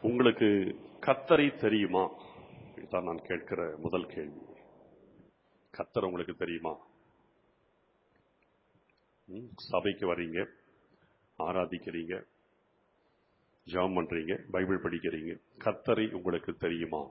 உங்களுக்கு கத்தரை தெரியுமா இதுதான் நான் கேட்கிற முதல் கேள்வி கத்தர் உங்களுக்கு தெரியுமா ம், சபைக்கு வர்றீங்க ஆராதிக்கிறீங்க ஜெபம் பண்றீங்க பைபிள் படிக்கிறீங்க கத்தரை உங்களுக்கு தெரியுமா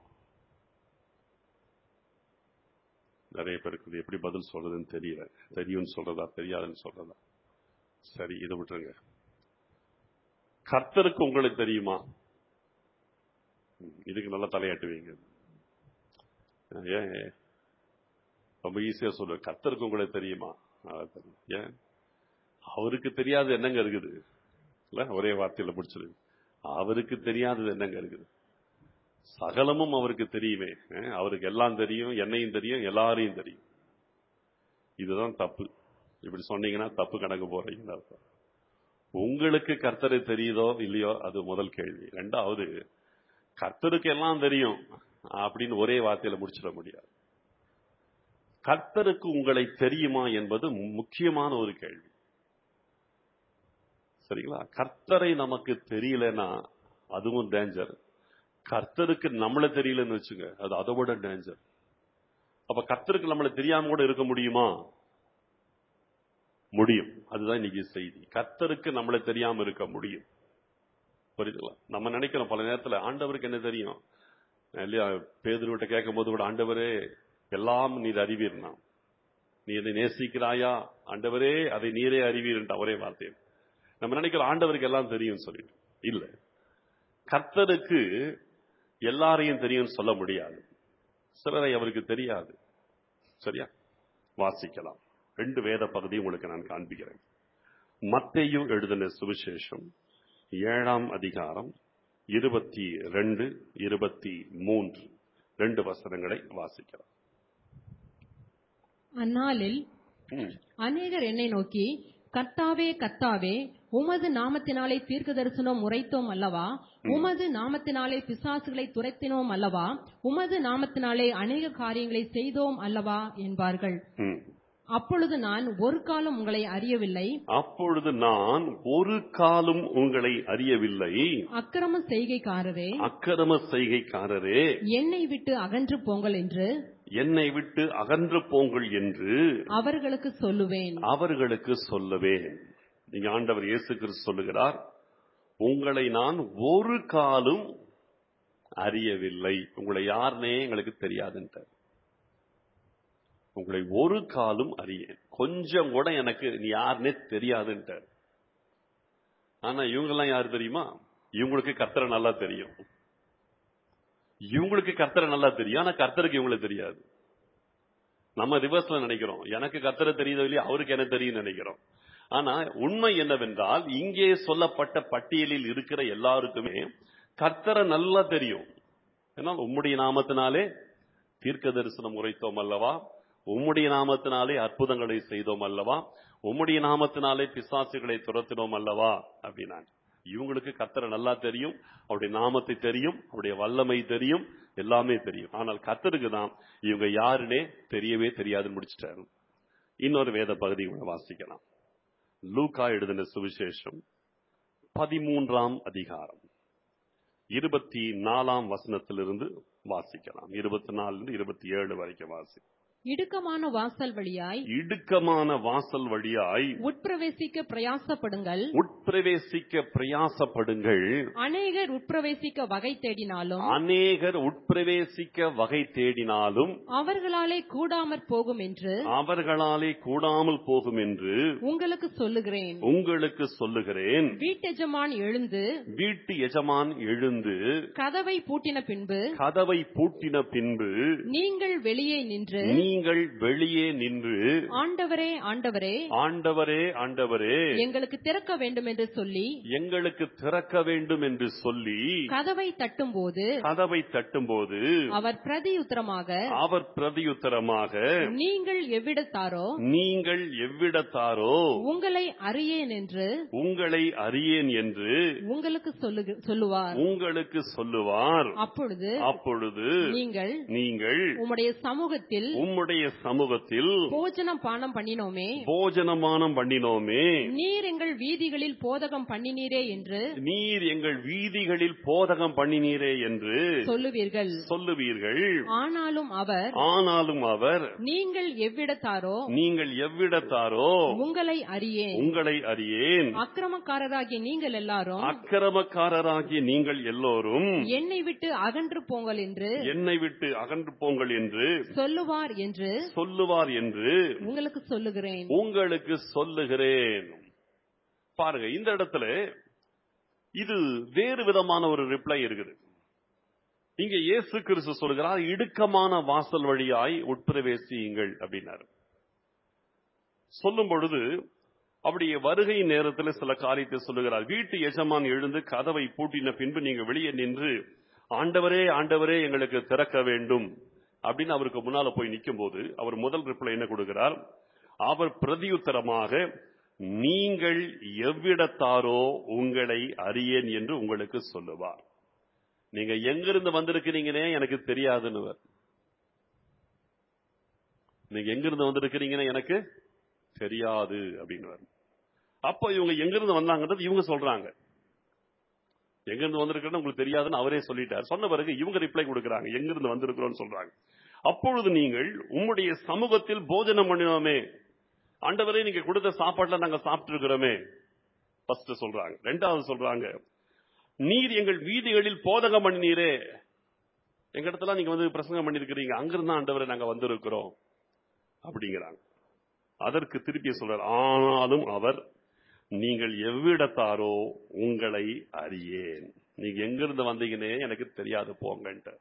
நிறைய பேருக்கு இது எப்படி பதில் சொல்றதுன்னு தெரியல தெரியும்னு சொல்றதா தெரியாதுன்னு சொல்றதா சரி இதை விட்டுருங்க கர்த்தருக்கு உங்களுக்கு தெரியுமா ம், இதுக்கு நல்லா தலையாட்டுவீங்க ஏன் ஏன்? ரொம்ப ஈஸியா சொல்லுவேன் கர்த்தருக்கு உங்களுக்கு தெரியுமா அதான் தெரியும். ஏன் அவருக்கு தெரியாத என்னங்க இருக்குது இல்ல ஒரே வார்த்தையில முடிச்சிருக்கு அவருக்கு தெரியாதது என்னங்க இருக்குது சகலமும் அவருக்கு தெரியுமே அஹ், அவருக்கு எல்லாம் தெரியும் என்னையும் தெரியும் எல்லாரையும் தெரியும் இதுதான் தப்பு இப்படி சொன்னீங்கன்னா தப்பு கணக்கு போறீங்கன்னு அர்த்தம் உங்களுக்கு கர்த்தரை தெரியுதோ இல்லையோ அது முதல் கேள்வி ரெண்டாவது கர்த்தருக்கு எல்லாம் தெரியும் அப்படின்னு ஒரே வார்த்தையில முடிச்சிட முடியாது கர்த்தருக்கு உங்களை தெரியுமா என்பது முக்கியமான ஒரு கேள்வி சரிங்களா கர்த்தரை நமக்கு தெரியலனா அதுவும் டேஞ்சர் கர்த்தருக்கு நம்மள தெரியலன்னு வச்சுங்க அது அதை விட டேஞ்சர் அப்ப கர்த்தருக்கு நம்மள தெரியாம கூட இருக்க முடியுமா முடியும் அதுதான் இன்னைக்கு செய்தி கர்த்தருக்கு நம்மள தெரியாம இருக்க முடியும் புரியுதுங்களா நம்ம நினைக்கிறோம் பல நேரத்துல ஆண்டவருக்கு என்ன தெரியும் இல்லையா பேதுருவிட்ட கேட்கும் போது கூட ஆண்டவரே எல்லாம் நீர் அறிவீர்னா நீ இதை நேசிக்கிறாயா ஆண்டவரே அதை நீரே அறிவீர்ன்ற ஒரே வார்த்தை நம்ம நினைக்கிறோம் ஆண்டவருக்கு எல்லாம் தெரியும் சொல்லிட்டு இல்ல கர்த்தருக்கு எல்லாரையும் தெரியும்னு சொல்ல முடியாது சிலரை அவருக்கு தெரியாது சரியா வாசிக்கலாம் ரெண்டு வேத பகுதி உங்களுக்கு நான் காண்பிக்கிறேன் மத்தேயு எழுதின சுவிசேஷம் ஏழாம் அதிகாரம் இருபத்தி ரெண்டு இருபத்தி மூன்று ரெண்டு வசனங்களை வாசிக்கலாம் அந்நாளில் ம். அநேகர் என்னை நோக்கி கர்த்தாவே கர்த்தாவே உமது நாமத்தினாலே தீர்க்க தரிசனம் உரைத்தோம் அல்லவா உமது நாமத்தினாலே பிசாசுகளை துரத்தினோம் அல்லவா உமது நாமத்தினாலே அநேக காரியங்களை செய்தோம் அல்லவா என்பார்கள் ம். அப்பொழுது நான் ஒரு காலம் உங்களை அறியவில்லை அப்பொழுது நான் ஒரு காலும் உங்களை அறியவில்லை அக்கிரம செய்கைக்காரரே அக்கிரம செய்கைக்காரரே என்னை விட்டு அகன்று போங்கள் என்று என்னை விட்டு அகன்று போங்கள் என்று அவர்களுக்கு சொல்லுவேன் அவர்களுக்கு சொல்லுவேன் நீங்க ஆண்டவர் இயேசு கிறிஸ்து சொல்லுகிறார் உங்களை நான் ஒரு காலும் அறியவில்லை உங்களை யாருனே எங்களுக்கு தெரியாதுன்றார் உங்களை ஒரு காலும் அறியேன் கொஞ்சம் கூட எனக்கு நீ யாருன்னே தெரியாதுன்றார் ஆனா இவங்கெல்லாம் யாரு தெரியுமா இவங்களுக்கு கர்த்தரை நல்லா தெரியும் இவங்களுக்கு கர்த்தரை நல்லா தெரியும் ஆனா கர்த்தருக்கு இவங்களுக்கு தெரியாது நம்ம ரிவர்ஸ்ல நினைக்கிறோம் எனக்கு கர்த்தரை தெரியுதோ இல்லையா அவருக்கு என்ன தெரியும் நினைக்கிறோம் ஆனா உண்மை என்னவென்றால் இங்கே சொல்லப்பட்ட பட்டியலில் இருக்கிற எல்லாருக்குமே கர்த்தரை நல்லா தெரியும் ஏன்னா உம்முடைய நாமத்தினாலே தீர்க்க தரிசனம் உரைத்தோம் அல்லவா உம்முடைய நாமத்தினாலே அற்புதங்களை செய்தோம் அல்லவா உம்முடைய நாமத்தினாலே பிசாசுகளை துரத்தினோம் அல்லவா அப்படின்னாங்க இவங்களுக்கு கர்த்தரை நல்லா தெரியும் அவருடைய நாமத்தை தெரியும் அவருடைய வல்லமை தெரியும் எல்லாமே தெரியும் ஆனால் கர்த்தருக்கு தான் இவங்க யாருன்னே தெரியவே தெரியாதுன்னு முடிச்சிட்டாரு இன்னொரு வேத பகுதி கூட வாசிக்கலாம் லூக்கா எழுதின சுவிசேஷம் பதிமூன்றாம் அதிகாரம் இருபத்தி நாலாம் வசனத்திலிருந்து வாசிக்கலாம் இருபத்தி நாலுல இருபத்தி ஏழு வரைக்கும் வாசி இடுக்கமான வாசல் வழியாய் இடுக்கமான வாசல் வழியாய் உட்பிரவேசிக்க பிரயாசப்படுங்கள் உட்பிரவேசிக்க பிரயாசப்படுங்கள் அநேகர் உட்பிரவேசிக்க வகை தேடினாலும் அநேகர் உட்பிரவேசிக்க வகை தேடினாலும் அவர்களாலே கூடாமற் போகும் என்று அவர்களாலே கூடாமல் போகும் என்று உங்களுக்கு சொல்லுகிறேன் உங்களுக்கு சொல்லுகிறேன் வீட்டெஜமான் எழுந்து வீட்டு எஜமான் எழுந்து கதவை பூட்டின பின்பு கதவை பூட்டின பின்பு நீங்கள் வெளியே நின்று நீங்கள் வெளியே நின்று ஆண்டவரே ஆண்டவரே ஆண்டவரே ஆண்டவரே எங்களுக்கு திறக்க வேண்டும் என்று சொல்லி எங்களுக்கு திறக்க வேண்டும் என்று சொல்லி கதவை தட்டும்போது கதவை தட்டும்போது அவர் பிரதியுத்தரமாக அவர் பிரதியுத்தரமாக நீங்கள் எவ்விடத்தாரோ நீங்கள் எவ்விடத்தாரோ உங்களை அறியேன் என்று உங்களை அறியேன் என்று உங்களுக்கு சொல்லுக- சொல்லுவார் உங்களுக்கு சொல்லுவார் அப்பொழுது அப்பொழுது நீங்கள் நீங்கள் உம்முடைய சமூகத்தில் உம்முடைய உம்முடைய சமூகத்தில் போஜனம் பானம் பண்ணினோமே போஜனமானம் பண்ணினோமே நீர் எங்கள் வீதிகளில் போதகம் பண்ணினீரே என்று நீர் எங்கள் வீதிகளில் போதகம் பண்ணினீரே என்று சொல்லுவீர்கள் சொல்லுவீர்கள் ஆனாலும் அவர் ஆனாலும் அவர் நீங்கள் எவ்விடத்தாரோ நீங்கள் எவ்விடத்தாரோ உங்களை அறியேன் உங்களை அறியேன் அக்கிரமக்காரராகிய நீங்கள் எல்லாரும் அக்கிரமக்காரராகிய நீங்கள் எல்லோரும் என்னை விட்டு அகன்று போங்கள் என்று என்னை விட்டு அகன்று போங்கள் என்று சொல்லுவார் என்று சொல்லுவார் என்று உங்களுக்கு சொல்லுகிறேன் உங்களுக்கு சொல்லுகிறேன் பாருங்க இந்த இடத்துல இது வேறு விதமான ஒரு ரிப்ளை இருக்குது இங்க இயேசு கிறிஸ்து சொல்கிறார் இடுக்கமான வாசல் வழியாய் உட்பிரவேசியுங்கள் அப்படின்னாரு சொல்லும் பொழுது அப்படியே வருகை நேரத்தில் சில காரியத்தை சொல்லுகிறார் வீட்டு எஜமான் எழுந்து கதவை பூட்டின பின்பு நீங்க வெளியே நின்று ஆண்டவரே ஆண்டவரே எங்களுக்கு திறக்க வேண்டும் அப்படின்னு அவருக்கு முன்னால போய் நிற்கும் போது அவர் முதல் ரிப்ளை என்ன கொடுக்கிறார் அவர் பிரதியுத்தரமாக நீங்கள் எவ்விடத்தாரோ உங்களை அறியேன் என்று உங்களுக்கு சொல்லுவார் நீங்க எங்கிருந்து வந்திருக்கிறீங்கன்னே எனக்கு தெரியாதுன்னு நீங்க எங்கிருந்து வந்திருக்கிறீங்கன்னு எனக்கு தெரியாது அப்படின்னு அப்போ இவங்க எங்கிருந்து வந்தாங்கன்றது இவங்க சொல்றாங்க எங்கிருந்து வந்திருக்கிறோம் உங்களுக்கு தெரியாதுன்னு அவரே சொல்லிட்டார் சொன்ன பிறகு இவங்க ரிப்ளை கொடுக்கறாங்க எங்கிருந்து வந்திருக்கிறோம்னு சொல்றாங்க அப்பொழுது நீங்கள் உம்முடைய சமூகத்தில் போஜனம் பண்ணினோமே ஆண்டவரே நீங்க கொடுத்த சாப்பாட்டுல நாங்க சாப்பிட்டு இருக்கிறோமே ஃபர்ஸ்ட் சொல்றாங்க ரெண்டாவது சொல்றாங்க நீர் எங்கள் வீதிகளில் போதகம் பண்ணினீரே எங்க இடத்துல நீங்க வந்து பிரசங்கம் பண்ணிருக்கிறீங்க அங்கிருந்தா ஆண்டவரை நாங்க வந்திருக்கிறோம் அப்படிங்கிறாங்க அதற்கு திருப்பி சொல்றார் ஆனாலும் அவர் நீங்கள் எவ்விடத்தாரோ உங்களை அறியேன் நீங்க எங்கிருந்து வந்தீங்கன்னே எனக்கு தெரியாது போங்கன்ட்டு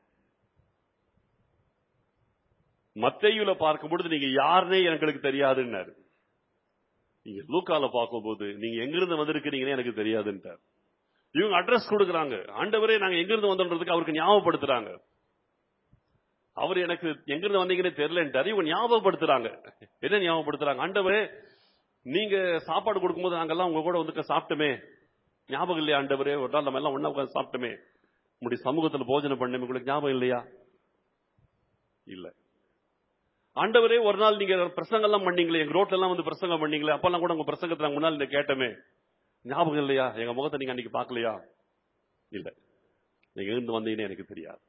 மத்தையுல பார்க்கும் பொழுது நீங்க யாருனே எங்களுக்கு தெரியாதுன்னாரு நீங்க லூக்கால பார்க்கும்போது நீங்க எங்கிருந்து வந்திருக்கிறீங்கன்னு எனக்கு தெரியாதுன்ட்டார் இவங்க அட்ரஸ் கொடுக்கறாங்க ஆண்டவரே நாங்க எங்கிருந்து வந்தோன்றதுக்கு அவருக்கு ஞாபகப்படுத்துறாங்க அவர் எனக்கு எங்கிருந்து வந்தீங்கன்னு தெரியலன்ட்டாரு இவங்க ஞாபகப்படுத்துறாங்க என்ன ஞாபகப்படுத்துறாங்க ஆண்டவரே நீங்க சாப்பாடு கொடுக்கும்போது நாங்கெல்லாம் உங்க கூட வந்து சாப்பிட்டோமே ஞாபகம் இல்லையா ஆண்டவரே ஒரு நாள் நம்ம எல்லாம் ஒண்ணா உட்கார்ந்து சாப்பிட்டோமே உங்களுடைய சமூகத்துல போஜனம் பண்ண உங்களுக்கு ஞாபகம் இல்லையா இல்ல ஆண்டவரே ஒரு நாள் நீங்க பிரசங்கம் எல்லாம் பண்ணீங்களே எங்க ரோட்ல எல்லாம் வந்து பிரசங்கம் பண்ணீங்களே அப்பெல்லாம் கூட உங்க பிரசங்கத்தை நாங்க முன்னால் இந்த கேட்டோமே ஞாபகம் இல்லையா எங்க முகத்தை நீங்க அன்னைக்கு பார்க்கலையா இல்ல நீங்க இருந்து வந்தீங்கன்னு எனக்கு தெரியாது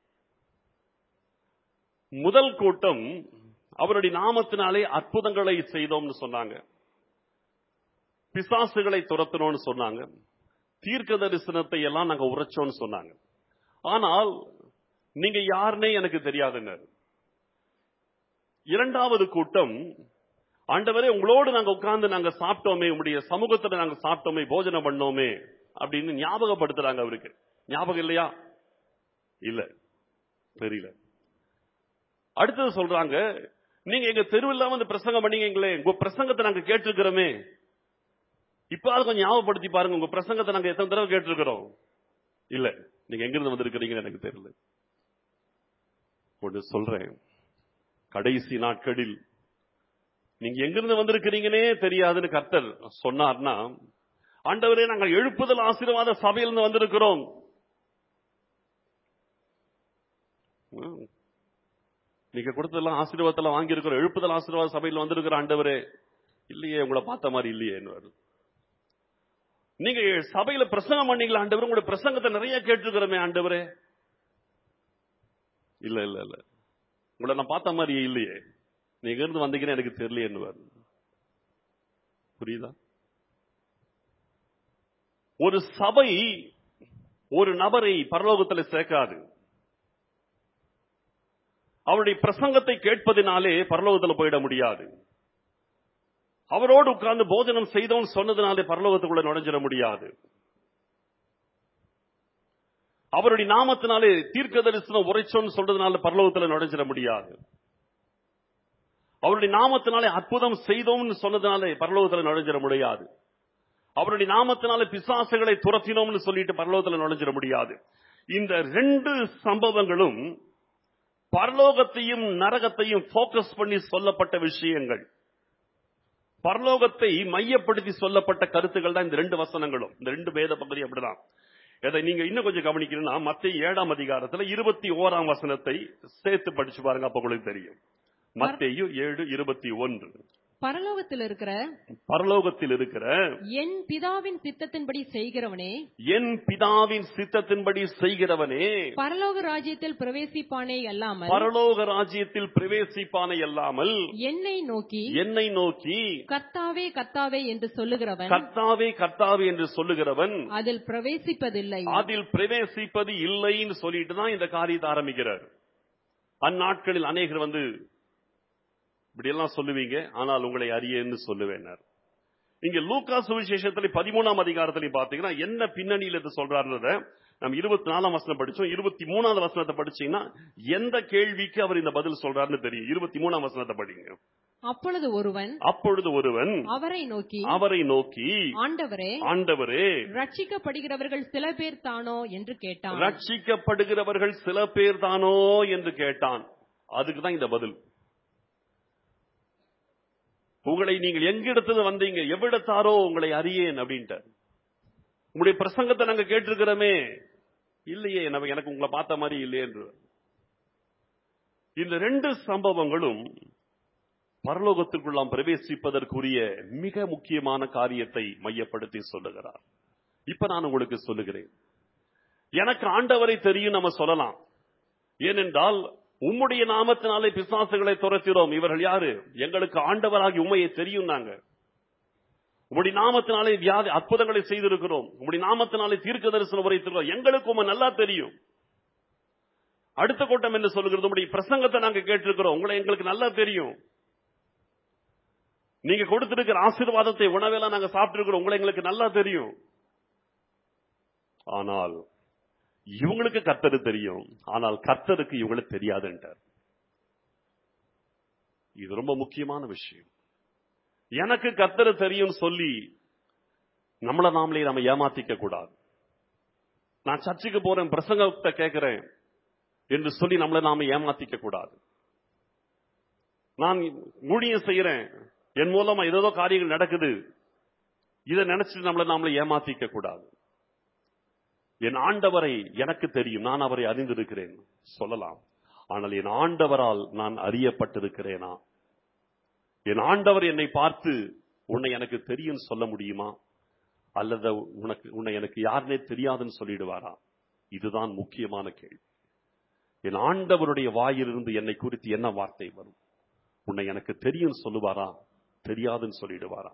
முதல் கூட்டம் அவருடைய நாமத்தினாலே அற்புதங்களை செய்தோம்னு சொன்னாங்க பிசாசுகளை துரத்தணும்னு சொன்னாங்க தீர்க்க தரிசனத்தை எல்லாம் நாங்க உரைச்சோம்னு சொன்னாங்க ஆனால் நீங்க யாருன்னே எனக்கு தெரியாதுன்னாரு இரண்டாவது கூட்டம் ஆண்டவரே உங்களோடு நாங்க உட்கார்ந்து நாங்க சாப்பிட்டோமே உங்களுடைய சமூகத்துல நாங்க சாப்பிட்டோமே போஜனம் பண்ணோமே அப்படின்னு ஞாபகப்படுத்துறாங்க அவருக்கு ஞாபகம் இல்லையா இல்ல தெரியல அடுத்தது சொல்றாங்க நீங்க எங்க தெருவில் வந்து பிரசங்கம் பண்ணீங்களே உங்க பிரசங்கத்தை நாங்க கேட்டிருக்கிறோமே இப்ப அதை கொஞ்சம் ஞாபகப்படுத்தி பாருங்க உங்க பிரசங்கத்தை நாங்க எத்தனை தடவை கேட்டிருக்கிறோம் இல்ல நீங்க எங்கிருந்து வந்திருக்கிறீங்கன்னு எனக்கு தெரியல ஒன்று சொல்றேன் கடைசி நாட்களில் நீங்க எங்கிருந்து வந்திருக்கிறீங்கன்னே தெரியாதுன்னு கர்த்தர் சொன்னார்னா ஆண்டவரே நாங்கள் எழுப்புதல் ஆசீர்வாத சபையிலிருந்து வந்திருக்கிறோம் ம். நீங்க கொடுத்ததெல்லாம் ஆசீர்வாதத்தெல்லாம் வாங்கி இருக்கிறோம் எழுப்புதல் ஆசீர்வாத சபையில் வந்திருக்கிற ஆண்டவரே இல்லையே உங்களை பார்த்த மாதிரி இல்லையே நீங்க சபையில பிரசங்கம் பண்ணீங்களா ஆண்டவரே உங்களுடைய பிரசங்கத்தை நிறைய கேட்டிருக்கிறோமே ஆண்டவரே இல்ல இல்ல இல்ல உங்களை நான் பார்த்த மாதிரி இல்லையே நீங்க இருந்து வந்தீங்கன்னு எனக்கு தெரியலையே புரியுதா ஒரு சபை ஒரு நபரை பரலோகத்தில் சேர்க்காது அவருடைய பிரசங்கத்தை கேட்பதினாலே பரலோகத்தில் போயிட முடியாது அவரோடு உட்கார்ந்து போஜனம் செய்தோம் சொன்னதுனாலே பரலோகத்துக்குள்ள நுழைஞ்சிட முடியாது அவருடைய நாமத்தினாலே தீர்க்க தரிசனம் உரைச்சோன்னு சொல்றதுனால பரலோகத்தில் நுழைஞ்சிட முடியாது அவருடைய நாமத்தினாலே அற்புதம் செய்தோம்னு சொன்னதுனாலே பரலோகத்தில் நுழைஞ்சிட முடியாது அவருடைய நாமத்தினாலே பிசாசுகளை துரத்தினோம்னு சொல்லிட்டு பரலோகத்தில் நுழைஞ்சிட முடியாது இந்த ரெண்டு சம்பவங்களும் பரலோகத்தையும் நரகத்தையும் போக்கஸ் பண்ணி சொல்லப்பட்ட விஷயங்கள் பரலோகத்தை மையப்படுத்தி சொல்லப்பட்ட கருத்துக்கள் தான் இந்த ரெண்டு வசனங்களும் இந்த ரெண்டு வேத பகுதி அப்படிதான் இதை நீங்க இன்னும் கொஞ்சம் கவனிக்கணும்னா மத்திய ஏழாம் அதிகாரத்துல இருபத்தி ஓராம் வசனத்தை சேர்த்து படிச்சு பாருங்க அப்ப உங்களுக்கு தெரியும் மத்தேயு ஏழு இருபத்தி ஒன்று பரலோகத்தில் இருக்கிற பரலோகத்தில் இருக்கிற என் பிதாவின் சித்தத்தின்படி செய்கிறவனே என் பிதாவின் சித்தத்தின்படி செய்கிறவனே பரலோக ராஜ்யத்தில் பிரவேசிப்பானே அல்லாமல் பரலோக ராஜ்யத்தில் பிரவேசிப்பானை அல்லாமல் என்னை நோக்கி என்னை நோக்கி கர்த்தாவே கர்த்தாவே என்று சொல்லுகிறவன் கர்த்தாவே கர்த்தாவே என்று சொல்லுகிறவன் அதில் பிரவேசிப்பதில்லை அதில் பிரவேசிப்பது இல்லைன்னு சொல்லிட்டு தான் இந்த காரியத்தை ஆரம்பிக்கிறார் அந்நாட்களில் அநேகர் வந்து இப்படியெல்லாம் சொல்லுவீங்க ஆனால் உங்களை அறியேன்னு சொல்லுவேனர் இங்க லூக்கா சுவிசேஷத்துல பதிமூணாம் அதிகாரத்திலையும் பாத்தீங்கன்னா என்ன பின்னணியில இது சொல்றாருன்றத நம்ம இருபத்தி நாலாம் வசனம் படிச்சோம் இருபத்தி மூணாவது வசனத்தை படிச்சீங்கன்னா எந்த கேள்விக்கு அவர் இந்த பதில் சொல்றாருன்னு தெரியும் இருபத்தி மூணாம் வசனத்தை படிங்க அப்பொழுது ஒருவன் அப்பொழுது ஒருவன் அவரை நோக்கி அவரை நோக்கி ஆண்டவரே ஆண்டவரே ரட்சிக்கப்படுகிறவர்கள் சில பேர் தானோ என்று கேட்டான் ரட்சிக்கப்படுகிறவர்கள் சில பேர் தானோ என்று கேட்டான் அதுக்கு தான் இந்த பதில் உங்களை நீங்கள் எங்கிடத்துல வந்தீங்க எவ்விடத்தாரோ உங்களை அறியேன் அப்படின்ட்டு உங்களுடைய பிரசங்கத்தை நாங்க கேட்டிருக்கிறோமே இல்லையே நம்ம எனக்கு உங்களை பார்த்த மாதிரி இல்லையே என்று இந்த ரெண்டு சம்பவங்களும் பரலோகத்திற்குள்ளாம் பிரவேசிப்பதற்குரிய மிக முக்கியமான காரியத்தை மையப்படுத்தி சொல்லுகிறார் இப்ப நான் உங்களுக்கு சொல்லுகிறேன் எனக்கு ஆண்டவரை தெரியும் நம்ம சொல்லலாம் ஏனென்றால் உம்முடைய நாமத்தினாலே பிசாசுகளை துரத்திறோம் இவர்கள் யாரு எங்களுக்கு ஆண்டவராகி உண்மையை தெரியும் நாங்க உம்முடைய நாமத்தினாலே வியாதி அற்புதங்களை செய்திருக்கிறோம் உம்முடைய நாமத்தினாலே தீர்க்க தரிசனம் உரைத்திருக்கிறோம் எங்களுக்கு உண்மை நல்லா தெரியும் அடுத்த கூட்டம் என்ன சொல்லுகிறது உம்முடைய பிரசங்கத்தை நாங்க கேட்டிருக்கிறோம் உங்களை எங்களுக்கு நல்லா தெரியும் நீங்க கொடுத்திருக்கிற ஆசீர்வாதத்தை உணவெல்லாம் நாங்க சாப்பிட்டிருக்கிறோம் உங்களை எங்களுக்கு நல்லா தெரியும் ஆனால் இவங்களுக்கு கர்த்தரு தெரியும் ஆனால் கர்த்தருக்கு இவங்களுக்கு தெரியாதுன்றார் இது ரொம்ப முக்கியமான விஷயம் எனக்கு கர்த்தரு தெரியும் சொல்லி நம்மள நாமளே நம்ம ஏமாத்திக்க கூடாது நான் சர்ச்சுக்கு போறேன் பிரசங்கத்தை கேட்கிறேன் என்று சொல்லி நம்மள நாம ஏமாத்திக்க கூடாது நான் ஊழியம் செய்யறேன் என் மூலமா ஏதோ காரியங்கள் நடக்குது இதை நினைச்சிட்டு நம்மள நாமளே ஏமாத்திக்க கூடாது என் ஆண்டவரை எனக்கு தெரியும் நான் அவரை அறிந்திருக்கிறேன் சொல்லலாம் ஆனால் என் ஆண்டவரால் நான் அறியப்பட்டிருக்கிறேனா என் ஆண்டவர் என்னை பார்த்து உன்னை எனக்கு தெரியும் சொல்ல முடியுமா அல்லது உனக்கு உன்னை எனக்கு யாருனே தெரியாதுன்னு சொல்லிடுவாரா இதுதான் முக்கியமான கேள்வி என் ஆண்டவருடைய வாயிலிருந்து என்னை குறித்து என்ன வார்த்தை வரும் உன்னை எனக்கு தெரியும் சொல்லுவாரா தெரியாதுன்னு சொல்லிடுவாரா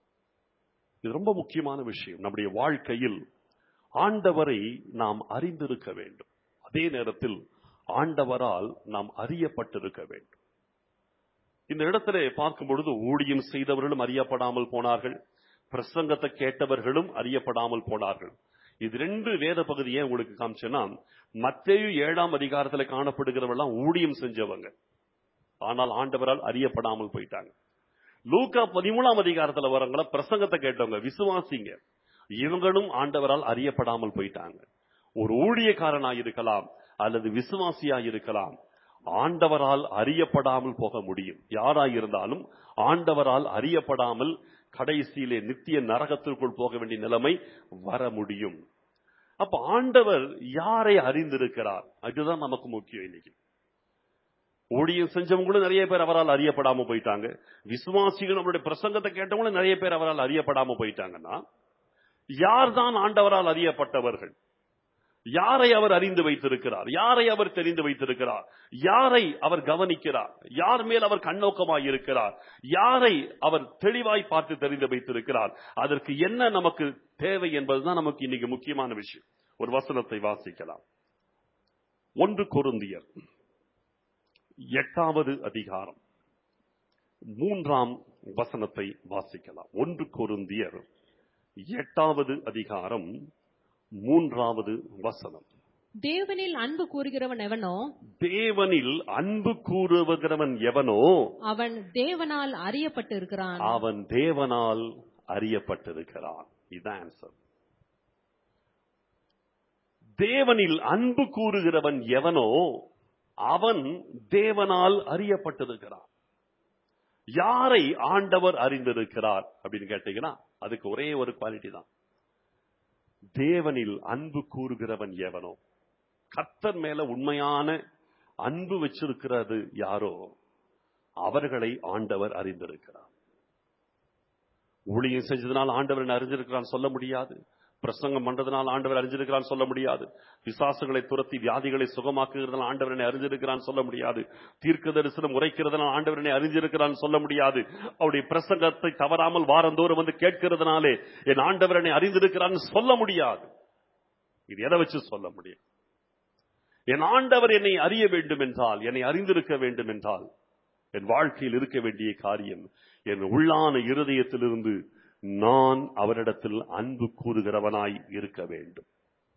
இது ரொம்ப முக்கியமான விஷயம் நம்முடைய வாழ்க்கையில் ஆண்டவரை நாம் அறிந்திருக்க வேண்டும் அதே நேரத்தில் ஆண்டவரால் நாம் அறியப்பட்டிருக்க வேண்டும் இந்த இடத்துல பார்க்கும் பொழுது ஊழியம் செய்தவர்களும் அறியப்படாமல் போனார்கள் பிரசங்கத்தை கேட்டவர்களும் அறியப்படாமல் போனார்கள் இது ரெண்டு வேத பகுதியை உங்களுக்கு காமிச்சேன்னா மத்தேயு ஏழாம் அதிகாரத்துல காணப்படுகிறவெல்லாம் ஊழியம் செஞ்சவங்க ஆனால் ஆண்டவரால் அறியப்படாமல் போயிட்டாங்க லூக்கா பதிமூணாம் அதிகாரத்துல வரவங்கள பிரசங்கத்தை கேட்டவங்க விசுவாசிங்க இவங்களும் ஆண்டவரால் அறியப்படாமல் போயிட்டாங்க ஒரு ஊழியக்காரனா இருக்கலாம் அல்லது விசுவாசியா இருக்கலாம் ஆண்டவரால் அறியப்படாமல் போக முடியும் யாராய் இருந்தாலும் ஆண்டவரால் அறியப்படாமல் கடைசியிலே நித்திய நரகத்திற்குள் போக வேண்டிய நிலைமை வர முடியும் அப்ப ஆண்டவர் யாரை அறிந்திருக்கிறார் அதுதான் நமக்கு முக்கியம் இன்னைக்கு ஊழியம் செஞ்சவங்களும் நிறைய பேர் அவரால் அறியப்படாம போயிட்டாங்க விசுவாசிகள் நம்மளுடைய பிரசங்கத்தை கேட்டவங்களும் நிறைய பேர் அவரால் அறியப்படாம போயிட்டாங்கன்னா யார்தான் ஆண்டவரால் அறியப்பட்டவர்கள் யாரை அவர் அறிந்து வைத்திருக்கிறார் யாரை அவர் தெரிந்து வைத்திருக்கிறார் யாரை அவர் கவனிக்கிறார் யார் மேல் அவர் கண்ணோக்கமாய் இருக்கிறார் யாரை அவர் தெளிவாய் பார்த்து தெரிந்து வைத்திருக்கிறார் அதற்கு என்ன நமக்கு தேவை என்பதுதான் நமக்கு இன்னைக்கு முக்கியமான விஷயம் ஒரு வசனத்தை வாசிக்கலாம் ஒன்று கொருந்தியர் எட்டாவது அதிகாரம் மூன்றாம் வசனத்தை வாசிக்கலாம் ஒன்று கொருந்தியர் எட்டாவது அதிகாரம் மூன்றாவது வசனம் தேவனில் அன்பு கூறுகிறவன் எவனோ தேவனில் அன்பு கூறுகிறவன் எவனோ அவன் தேவனால் அறியப்பட்டிருக்கிறான் அவன் தேவனால் அறியப்பட்டிருக்கிறான் இதான் ஆன்சர் தேவனில் அன்பு கூறுகிறவன் எவனோ அவன் தேவனால் அறியப்பட்டிருக்கிறான் யாரை ஆண்டவர் அறிந்திருக்கிறார் அப்படின்னு கேட்டீங்கன்னா அதுக்கு ஒரே ஒரு குவாலிட்டி தான் தேவனில் அன்பு கூறுகிறவன் எவனோ கர்த்தர் மேல உண்மையான அன்பு வச்சிருக்கிறது யாரோ அவர்களை ஆண்டவர் அறிந்திருக்கிறார் ஊழியம் செஞ்சதுனால ஆண்டவர் என்ன அறிஞ்சிருக்கிறான் சொல்ல முடியாது பிரசங்கம் பண்றதுனால ஆண்டவர் அறிஞ்சிருக்கிறான் சொல்ல முடியாது பிசாசுகளை துரத்தி வியாதிகளை சுகமாக்குகிறதுனால ஆண்டவர் என்னை அறிஞ்சிருக்கிறான் சொல்ல முடியாது தீர்க்க தரிசனம் உரைக்கிறதுனால ஆண்டவர் என்னை அறிஞ்சிருக்கிறான் சொல்ல முடியாது அவருடைய பிரசங்கத்தை தவறாமல் வாரந்தோறும் வந்து கேட்கிறதுனாலே என் ஆண்டவர் என்னை அறிந்திருக்கிறான் சொல்ல முடியாது இது எதை வச்சு சொல்ல முடியும் என் ஆண்டவர் என்னை அறிய வேண்டும் என்றால் என்னை அறிந்திருக்க வேண்டும் என்றால் என் வாழ்க்கையில் இருக்க வேண்டிய காரியம் என் உள்ளான இருதயத்திலிருந்து நான் அவரிடத்தில் அன்பு கூறுகிறவனாய் இருக்க வேண்டும்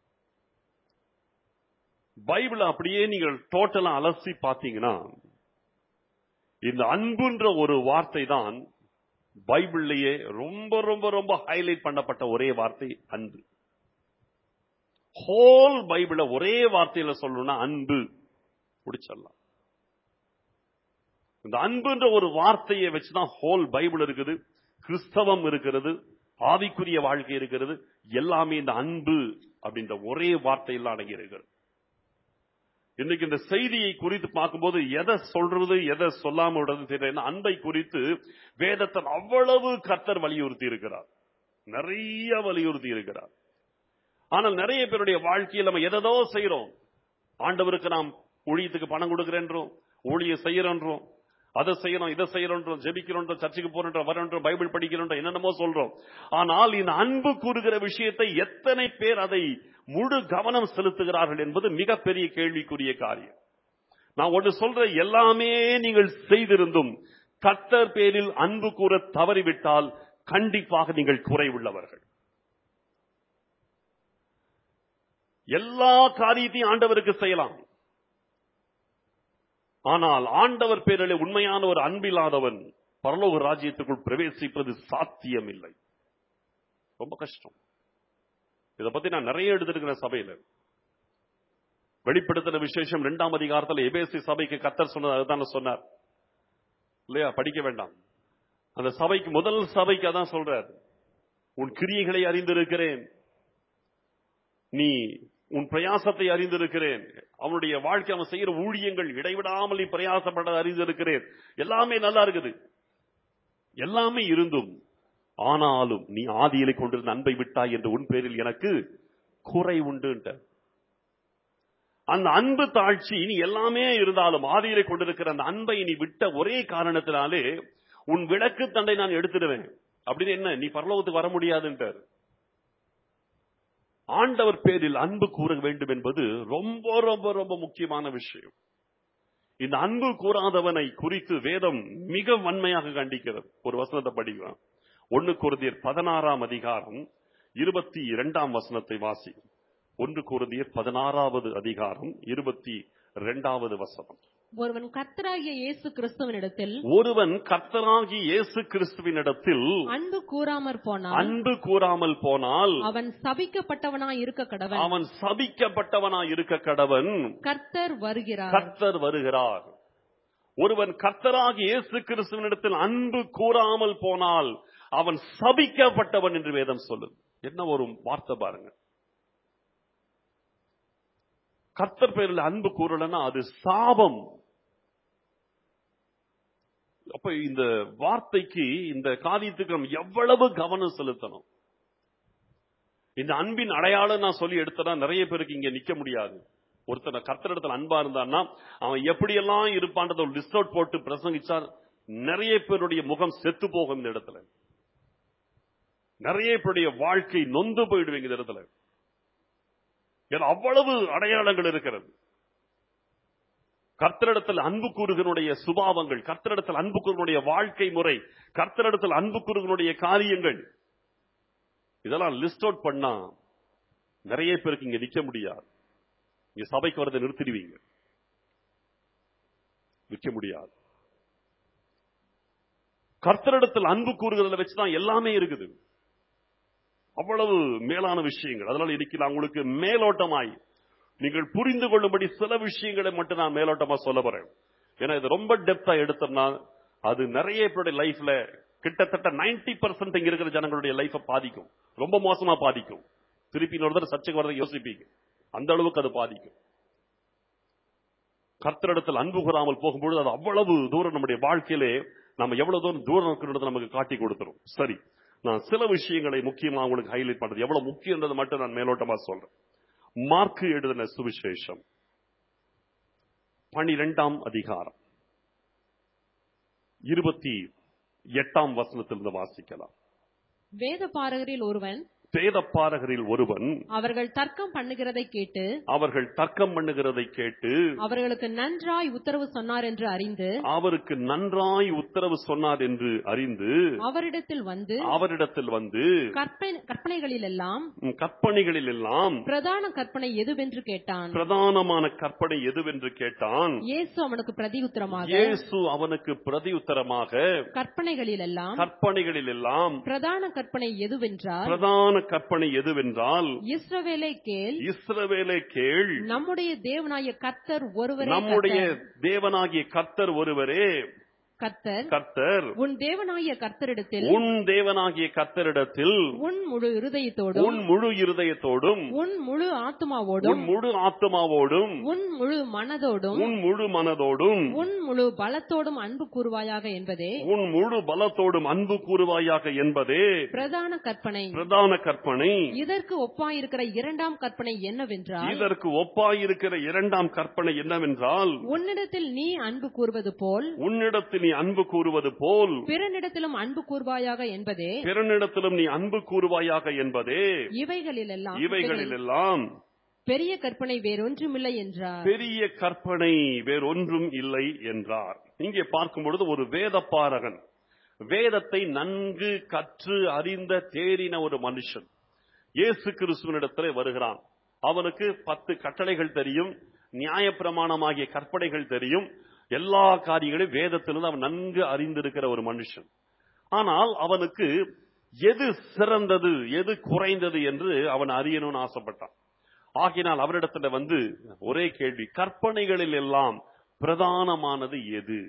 பைபிள் அப்படியே நீங்கள் டோட்டலா அலசி பார்த்தீங்கன்னா இந்த அன்புன்ற ஒரு வார்த்தை தான் பைபிள்லயே ரொம்ப ரொம்ப ரொம்ப ஹைலைட் பண்ணப்பட்ட ஒரே வார்த்தை அன்பு ஹோல் பைபிள ஒரே வார்த்தையில சொல்லணும்னா அன்பு முடிச்சிடலாம் இந்த அன்புன்ற ஒரு வார்த்தையை வச்சுதான் ஹோல் பைபிள் இருக்குது கிறிஸ்தவம் இருக்கிறது ஆவிக்குரிய வாழ்க்கை இருக்கிறது எல்லாமே இந்த அன்பு அப்படின்ற ஒரே வார்த்தையில் அடங்கி இருக்கிறது இன்னைக்கு இந்த செய்தியை குறித்து பார்க்கும்போது எதை சொல்றது எதை சொல்லாம விடுறது தெரியல அன்பை குறித்து வேதத்தில் அவ்வளவு கர்த்தர் வலியுறுத்தி இருக்கிறார் நிறைய வலியுறுத்தி இருக்கிறார் ஆனால் நிறைய பேருடைய வாழ்க்கையில் நம்ம எதோ செய்யறோம் ஆண்டவருக்கு நாம் ஊழியத்துக்கு பணம் கொடுக்கிறேன்றோம் ஊழியம் செய்யறோன்றோம் அதை செய்யணும் இதை செய்யறோன்றோம் ஜெபிக்கிறோம் சர்ச்சுக்கு போறோம் வரன்றோம் பைபிள் படிக்கிறோம் என்னென்னமோ சொல்றோம் ஆனால் இந்த அன்பு கூறுகிற விஷயத்தை எத்தனை பேர் அதை முழு கவனம் செலுத்துகிறார்கள் என்பது மிகப்பெரிய கேள்விக்குரிய காரியம் நான் ஒன்று சொல்ற எல்லாமே நீங்கள் செய்திருந்தும் கர்த்தர் பேரில் அன்பு கூற தவறிவிட்டால் கண்டிப்பாக நீங்கள் குறைவுள்ளவர்கள் எல்லா காரியத்தையும் ஆண்டவருக்கு செய்யலாம் ஆனால் ஆண்டவர் பேரிலே உண்மையான ஒரு அன்பில்லாதவன் பரலோக ராஜ்யத்துக்குள் பிரவேசிப்பது சாத்தியம் இல்லை ரொம்ப கஷ்டம் இதை பத்தி நான் நிறைய எடுத்திருக்கிறேன் சபையில வெளிப்படுத்தின விசேஷம் இரண்டாம் அதிகாரத்தில் எபேசி சபைக்கு கத்தர் சொன்னது அதுதான் சொன்னார் இல்லையா படிக்க வேண்டாம் அந்த சபைக்கு முதல் சபைக்கு அதான் சொல்றார் உன் கிரியைகளை அறிந்திருக்கிறேன் நீ உன் பிரயாசத்தை அறிந்திருக்கிறேன் அவனுடைய வாழ்க்கை அவன் செய்யற ஊழியங்கள் இடைவிடாமல் நீ பிரயாசப்பட அறிந்திருக்கிறேன் எல்லாமே நல்லா இருக்குது எல்லாமே இருந்தும் ஆனாலும் நீ ஆதியிலை கொண்டிருந்த அன்பை விட்டாய் என்று உன் பேரில் எனக்கு குறை உண்டு அந்த அன்பு தாழ்ச்சி நீ எல்லாமே இருந்தாலும் ஆதியிலை கொண்டிருக்கிற அந்த அன்பை நீ விட்ட ஒரே காரணத்தினாலே உன் விளக்கு தண்டை நான் எடுத்துடுவேன் அப்படின்னு என்ன நீ பரலோகத்துக்கு வர முடியாதுன்றார் ஆண்டவர் பேரில் அன்பு கூற வேண்டும் என்பது ரொம்ப ரொம்ப ரொம்ப முக்கியமான விஷயம் இந்த அன்பு கூறாதவனை குறித்து வேதம் மிக வன்மையாக கண்டிக்கிறது ஒரு வசனத்தை படிக்கலாம் ஒன்னு குருதியர் பதினாறாம் அதிகாரம் இருபத்தி இரண்டாம் வசனத்தை வாசி ஒன்று குருதியர் பதினாறாவது அதிகாரம் இருபத்தி இரண்டாவது வசனம் ஒருவன் கர்த்தராகிய இயேசு கிறிஸ்துவனிடத்தில் ஒருவன் கர்த்தராகி இயேசு கிறிஸ்துவினிடத்தில் அன்பு கூறாமற் போனால் அன்பு கூறாமல் போனால் அவன் சபிக்கப்பட்டவனாய் இருக்க கடவன் அவன் சபிக்கப்பட்டவனா இருக்க கடவன் கர்த்தர் வருகிறார் கர்த்தர் வருகிறார் ஒருவன் கர்த்தராகி இயேசு கிறிஸ்துவனிடத்தில் அன்பு கூறாமல் போனால் அவன் சபிக்கப்பட்டவன் என்று வேதம் சொல்லுது என்ன ஒரு வார்த்தை பாருங்க கர்த்தர் பேரில் அன்பு கூறலன்னா அது சாபம் அப்ப இந்த வார்த்தைக்கு இந்த காரியத்துக்கு நம்ம எவ்வளவு கவனம் செலுத்தணும் இந்த அன்பின் அடையாளம் நான் சொல்லி எடுத்தனா நிறைய பேருக்கு இங்க நிக்க முடியாது ஒருத்தர் கர்த்தரிடத்துல அன்பா இருந்தான்னா அவன் எப்படியெல்லாம் இருப்பான்றத ஒரு லிஸ்ட் அவுட் போட்டு பிரசங்கிச்சா நிறைய பேருடைய முகம் செத்து போகும் இந்த இடத்துல நிறைய பேருடைய வாழ்க்கை நொந்து போயிடுவீங்க இந்த இடத்துல ஏன்னா அவ்வளவு அடையாளங்கள் இருக்கிறது கர்த்தரிடத்தில் அன்பு கூறுகளுடைய சுபாவங்கள் கர்த்தரிடத்தில் அன்பு கூறுகளுடைய வாழ்க்கை முறை கர்த்தரிடத்தில் அன்பு கூறுகளுடைய காரியங்கள் இதெல்லாம் லிஸ்ட் அவுட் பண்ணா நிறைய பேருக்கு இங்க நிக்க முடியாது இங்க சபைக்கு வரதை நிறுத்திடுவீங்க நிக்க முடியாது கர்த்தரிடத்தில் அன்பு கூறுகிறதுல வச்சுதான் எல்லாமே இருக்குது அவ்வளவு மேலான விஷயங்கள் அதனால இன்னைக்கு நான் உங்களுக்கு மேலோட்டமாய் நீங்கள் புரிந்து கொள்ளும்படி சில விஷயங்களை மட்டும் நான் மேலோட்டமா சொல்ல போறேன் ஏன்னா இது ரொம்ப டெப்தா எடுத்தோம்னா அது நிறைய பேருடைய லைஃப்ல கிட்டத்தட்ட நைன்டி பர்சன்ட் இங்க இருக்கிற ஜனங்களுடைய லைஃபை பாதிக்கும் ரொம்ப மோசமா பாதிக்கும் திருப்பி இன்னொரு தடவை சர்ச்சைக்கு வரதை யோசிப்பீங்க அந்த அளவுக்கு அது பாதிக்கும் கர்த்தரிடத்தில் அன்பு கூறாமல் போகும்பொழுது அது அவ்வளவு தூரம் நம்முடைய வாழ்க்கையிலே நம்ம எவ்வளவு தூரம் தூரம் இருக்கிறது நமக்கு காட்டி கொடுத்துரும் சரி நான் சில விஷயங்களை முக்கியமா உங்களுக்கு ஹைலைட் பண்றது எவ்வளவு முக்கியன்றதை மட்டும் நான் மேலோட்டமா சொல்றேன் மார்க்கு எழுதின சுவிசேஷம் பனிரெண்டாம் அதிகாரம் இருபத்தி எட்டாம் வசனத்திலிருந்து வாசிக்கலாம் வேத பாரகரில் ஒருவன் வேதப்பாரகரில் ஒருவன் அவர்கள் தர்க்கம் பண்ணுகிறதை கேட்டு அவர்கள் தர்க்கம் பண்ணுகிறதை கேட்டு அவர்களுக்கு நன்றாய் உத்தரவு சொன்னார் என்று அறிந்து அவருக்கு நன்றாய் உத்தரவு சொன்னார் என்று அறிந்து அவரிடத்தில் வந்து அவரிடத்தில் வந்து கற்பனை கற்பனைகளில் எல்லாம் உம், கற்பனைகளில் எல்லாம் பிரதான கற்பனை எதுவென்று கேட்டான் பிரதானமான கற்பனை எதுவென்று கேட்டான் இயேசு அவனுக்கு பிரதியுத்தரமாக இயேசு அவனுக்கு பிரதியுத்தரமாக கற்பனைகளில் எல்லாம் கற்பனைகளில் எல்லாம் பிரதான கற்பனை எதுவென்றால் பிரதான கற்பனை எதுவென்றால் இஸ்ரவேலை கேள் இஸ்ரவேலை கேள் நம்முடைய தேவனாய கர்த்தர் ஒருவரே நம்முடைய கர்த்தர். தேவனாகிய கர்த்தர் ஒருவரே கர்த்தர் கர்த்தர் உன் தேவனாய கர்த்தரிடத்தில் உன் தேவனாகிய கர்த்தரிடத்தில் உன் முழு இருதயத்தோடும் உன் முழு இருதயத்தோடும் உன் முழு உன் ஆத்துமாவோடும் முழு ஆத்மாவோடும் உன் முழு மனதோடும் உன் முழு மனதோடும் உன் முழு பலத்தோடும் அன்பு கூறுவாயாக என்பதே உன் முழு பலத்தோடும் அன்பு கூறுவாயாக என்பதே பிரதான கற்பனை பிரதான கற்பனை இதற்கு ஒப்பாயிருக்கிற இரண்டாம் கற்பனை என்னவென்றால் இதற்கு ஒப்பாயிருக்கிற இரண்டாம் கற்பனை என்னவென்றால் உன்னிடத்தில் நீ அன்பு கூறுவது போல் உன்னிடத்தில் நீ அன்பு கூறுவது போல் பிறனிடத்திலும் அன்பு கூறுவாயாக என்பதே பிறனிடத்திலும் நீ அன்பு கூறுவாயாக என்பதே இவைகளிலெல்லாம் இவைகளிலெல்லாம் பெரிய கற்பனை வேறொன்றுமில்லை என்றார் பெரிய கற்பனை வேறொன்றும் இல்லை என்றார் இங்கே பார்க்கும் பொழுது ஒரு வேதப்பாரகன் வேதத்தை நன்கு கற்று அறிந்த தேறின ஒரு மனுஷன் இயேசு கிறிஸ்துவனிடத்திலே வருகிறான் அவனுக்கு பத்து கட்டளைகள் தெரியும் நியாயப்பிரமாணமாகிய கற்பனைகள் தெரியும் எல்லா காரியங்களையும் வேதத்திலிருந்து அவன் நன்கு அறிந்திருக்கிற ஒரு மனுஷன் ஆனால் அவனுக்கு எது சிறந்தது எது குறைந்தது என்று அவன் அறியணும்னு ஆசைப்பட்டான் ஆகினால் அவரிடத்துல வந்து ஒரே கேள்வி கற்பனைகளில் எல்லாம் பிரதானமானது எது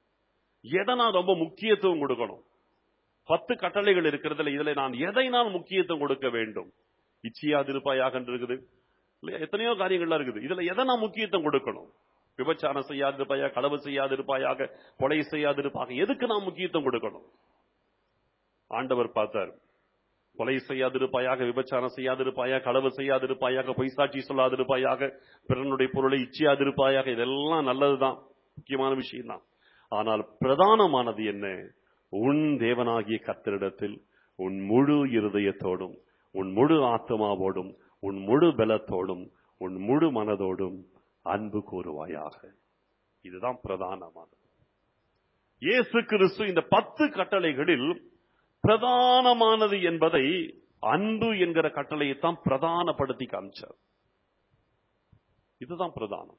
எதை நான் ரொம்ப முக்கியத்துவம் கொடுக்கணும் பத்து கட்டளைகள் இருக்கிறதுல இதுல நான் எதை நான் முக்கியத்துவம் கொடுக்க வேண்டும் இச்சியாதிருப்பாயாக இருக்குது இல்லையா எத்தனையோ காரியங்கள்லாம் இருக்குது இதுல எதை நான் முக்கியத்துவம் கொடுக்கணும் விபச்சாரம் செய்யாதிருப்பாயா களவு செய்யாதிருப்பாயாக கொலை செய்யாதிருப்பாக எதுக்கு நான் முக்கியத்துவம் கொடுக்கணும் ஆண்டவர் பார்த்தார் கொலை செய்யாதிருப்பாயாக விபச்சாரம் செய்யாதிருப்பாயாக களவு செய்யாதிருப்பாயாக பொய்சாட்சி சொல்லாதிருப்பாயாக பிறனுடைய பொருளை இச்சியாதிருப்பாயாக இதெல்லாம் நல்லதுதான் முக்கியமான விஷயம்தான் ஆனால் பிரதானமானது என்ன உன் தேவனாகிய கர்த்தரிடத்தில் உன் முழு இருதயத்தோடும் உன் முழு ஆத்மாவோடும் உன் முழு பலத்தோடும் உன் முழு மனதோடும் அன்பு கூறுவாயாக இதுதான் பிரதானமானது இயேசு கிறிஸ்து இந்த பத்து கட்டளைகளில் பிரதானமானது என்பதை அன்பு என்கிற கட்டளையைத்தான் பிரதானப்படுத்தி காமிச்சார் இதுதான் பிரதானம்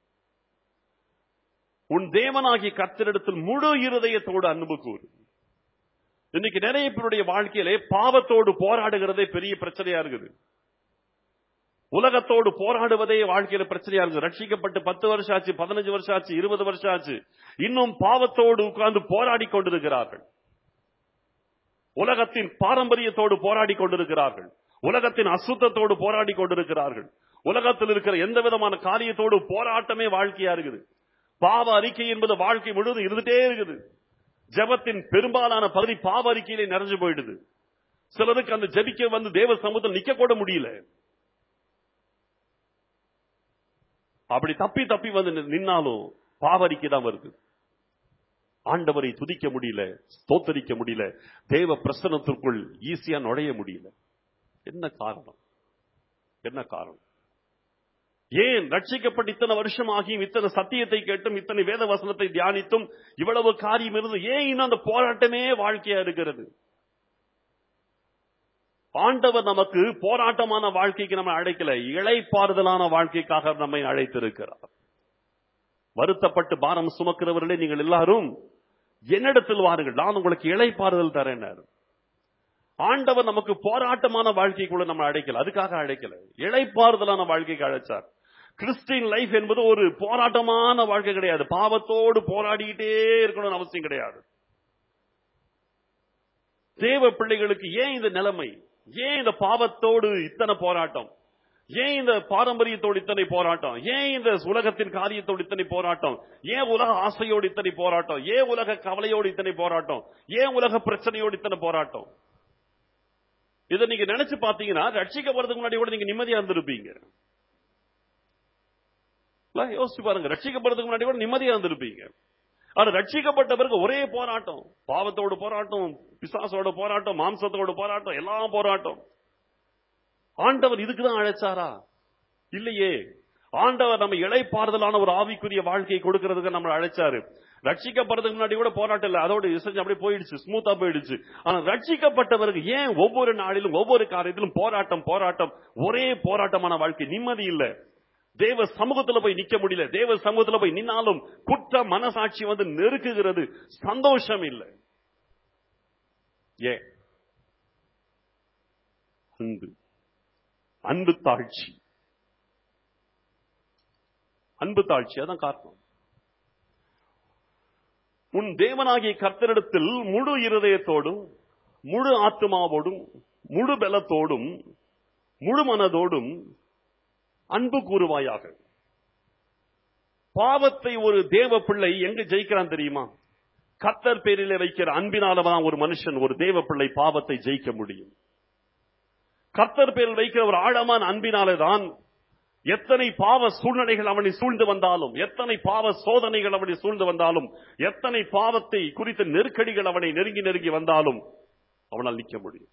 உன் தேவனாகிய கர்த்தரிடத்தில் முழு இருதயத்தோடு அன்பு கூறு இன்னைக்கு நிறைய பேருடைய வாழ்க்கையிலே பாவத்தோடு போராடுகிறதே பெரிய பிரச்சனையா இருக்குது உலகத்தோடு போராடுவதே வாழ்க்கையில பிரச்சனையா இருக்குது ரட்சிக்கப்பட்டு பத்து வருஷம் ஆச்சு பதினஞ்சு வருஷம் ஆச்சு இருபது வருஷம் ஆச்சு இன்னும் பாவத்தோடு உட்கார்ந்து போராடி கொண்டிருக்கிறார்கள் உலகத்தின் பாரம்பரியத்தோடு போராடி கொண்டிருக்கிறார்கள் உலகத்தின் அசுத்தத்தோடு போராடி கொண்டிருக்கிறார்கள் உலகத்தில் இருக்கிற எந்த விதமான காரியத்தோடு போராட்டமே வாழ்க்கையா இருக்குது பாவ அறிக்கை என்பது வாழ்க்கை முழுவதும் இருந்துட்டே இருக்குது ஜெபத்தின் பெரும்பாலான பகுதி பாவ அறிக்கையிலே நிறைஞ்சு போயிடுது சிலருக்கு அந்த ஜெபிக்க வந்து தேவ சமூகத்தில் நிக்க கூட முடியல அப்படி தப்பி தப்பி வந்து நின்னாலும் பாவரிக்கை தான் வருது ஆண்டவரை துதிக்க முடியல ஸ்தோத்தரிக்க முடியல தேவ பிரசனத்திற்குள் ஈஸியா நுழைய முடியல என்ன காரணம் என்ன காரணம் ஏன் ரட்சிக்கப்பட்டு இத்தனை வருஷம் ஆகியும் இத்தனை சத்தியத்தை கேட்டும் இத்தனை வேத வசனத்தை தியானித்தும் இவ்வளவு காரியம் இருந்து ஏன் இன்னும் அந்த போராட்டமே வாழ்க்கையா இருக்கிறது ஆண்டவர் நமக்கு போராட்டமான வாழ்க்கைக்கு நம்ம அழைக்கல இழைப்பாறுதலான வாழ்க்கைக்காக நம்மை அழைத்திருக்கிறார் வருத்தப்பட்டு பாரம் சுமக்கிறவர்களே நீங்கள் எல்லாரும் என்னிடத்தில் வாருங்கள் நான் உங்களுக்கு இழைப்பாறுதல் தரேன் ஆண்டவர் நமக்கு போராட்டமான வாழ்க்கைக்குள்ள நம்ம அழைக்கல அதுக்காக அழைக்கல இழைப்பாறுதலான வாழ்க்கைக்கு அழைச்சார் கிறிஸ்டின் லைஃப் என்பது ஒரு போராட்டமான வாழ்க்கை கிடையாது பாவத்தோடு போராடிக்கிட்டே இருக்கணும்னு அவசியம் கிடையாது தேவ பிள்ளைகளுக்கு ஏன் இந்த நிலைமை ஏன் இந்த பாவத்தோடு இத்தனை போராட்டம் ஏன் இந்த பாரம்பரியத்தோடு இத்தனை போராட்டம் ஏன் இந்த உலகத்தின் காரியத்தோடு இத்தனை போராட்டம் ஏன் உலக ஆசையோடு இத்தனை போராட்டம் ஏன் உலக கவலையோடு இத்தனை போராட்டம் ஏன் உலக பிரச்சனையோடு இத்தனை போராட்டம் இதை நீங்க நினைச்சு பாத்தீங்கன்னா ரட்சிக்கப்படுறதுக்கு முன்னாடி கூட நீங்க நிம்மதியா இருந்திருப்பீங்க இல்ல, யோசிச்சு பாருங்க ரட்சிக்கப்படுறதுக்கு முன்னாடி கூட நிம்மதியா இருந்திருப்பீங்க ஆனா ரட்சிக்கப்பட்ட பிறகு ஒரே போராட்டம் பாவத்தோட போராட்டம் பிசாசோட போராட்டம் மாம்சத்தோட போராட்டம் எல்லாம் போராட்டம் ஆண்டவர் இதுக்குதான் அழைச்சாரா இல்லையே ஆண்டவர் நம்ம இளைப்பாறுதலான ஒரு ஆவிக்குரிய வாழ்க்கையை கொடுக்கறதுக்கு நம்ம அழைச்சாரு ரட்சிக்கப்படுறதுக்கு முன்னாடி கூட போராட்டம் இல்ல அதோட இசைஞ்சு அப்படியே போயிடுச்சு ஸ்மூத்தா போயிடுச்சு ஆனா ரட்சிக்கப்பட்டவருக்கு ஏன் ஒவ்வொரு நாளிலும் ஒவ்வொரு காரியத்திலும் போராட்டம் போராட்டம் ஒரே போராட்டமான வாழ்க்கை நிம்மதி இல்ல தேவ சமூகத்துல போய் நிக்க முடியல தேவ சமூகத்துல போய் நின்னாலும் குற்ற மனசாட்சி வந்து நெருக்குகிறது சந்தோஷம் இல்லை ஏன் அன்பு அன்பு தாழ்ச்சி அன்பு தாழ்ச்சி அதான் காரணம் உன் தேவனாகிய கர்த்தரிடத்தில் முழு இருதயத்தோடும் முழு ஆத்மாவோடும் முழு பலத்தோடும் முழு மனதோடும் அன்பு கூறுவாயாக பாவத்தை ஒரு தேவ பிள்ளை எங்க ஜெயிக்கிறான் தெரியுமா கர்த்தர் பேரிலே வைக்கிற அன்பினாலதான் ஒரு மனுஷன் ஒரு தேவ பிள்ளை பாவத்தை ஜெயிக்க முடியும் கர்த்தர் பேரில் வைக்கிற ஒரு ஆழமான அன்பினாலே தான் எத்தனை பாவ சூழ்நிலைகள் அவனை சூழ்ந்து வந்தாலும் எத்தனை பாவ சோதனைகள் அவனை சூழ்ந்து வந்தாலும் எத்தனை பாவத்தை குறித்த நெருக்கடிகள் அவனை நெருங்கி நெருங்கி வந்தாலும் அவனால் நிற்க முடியும்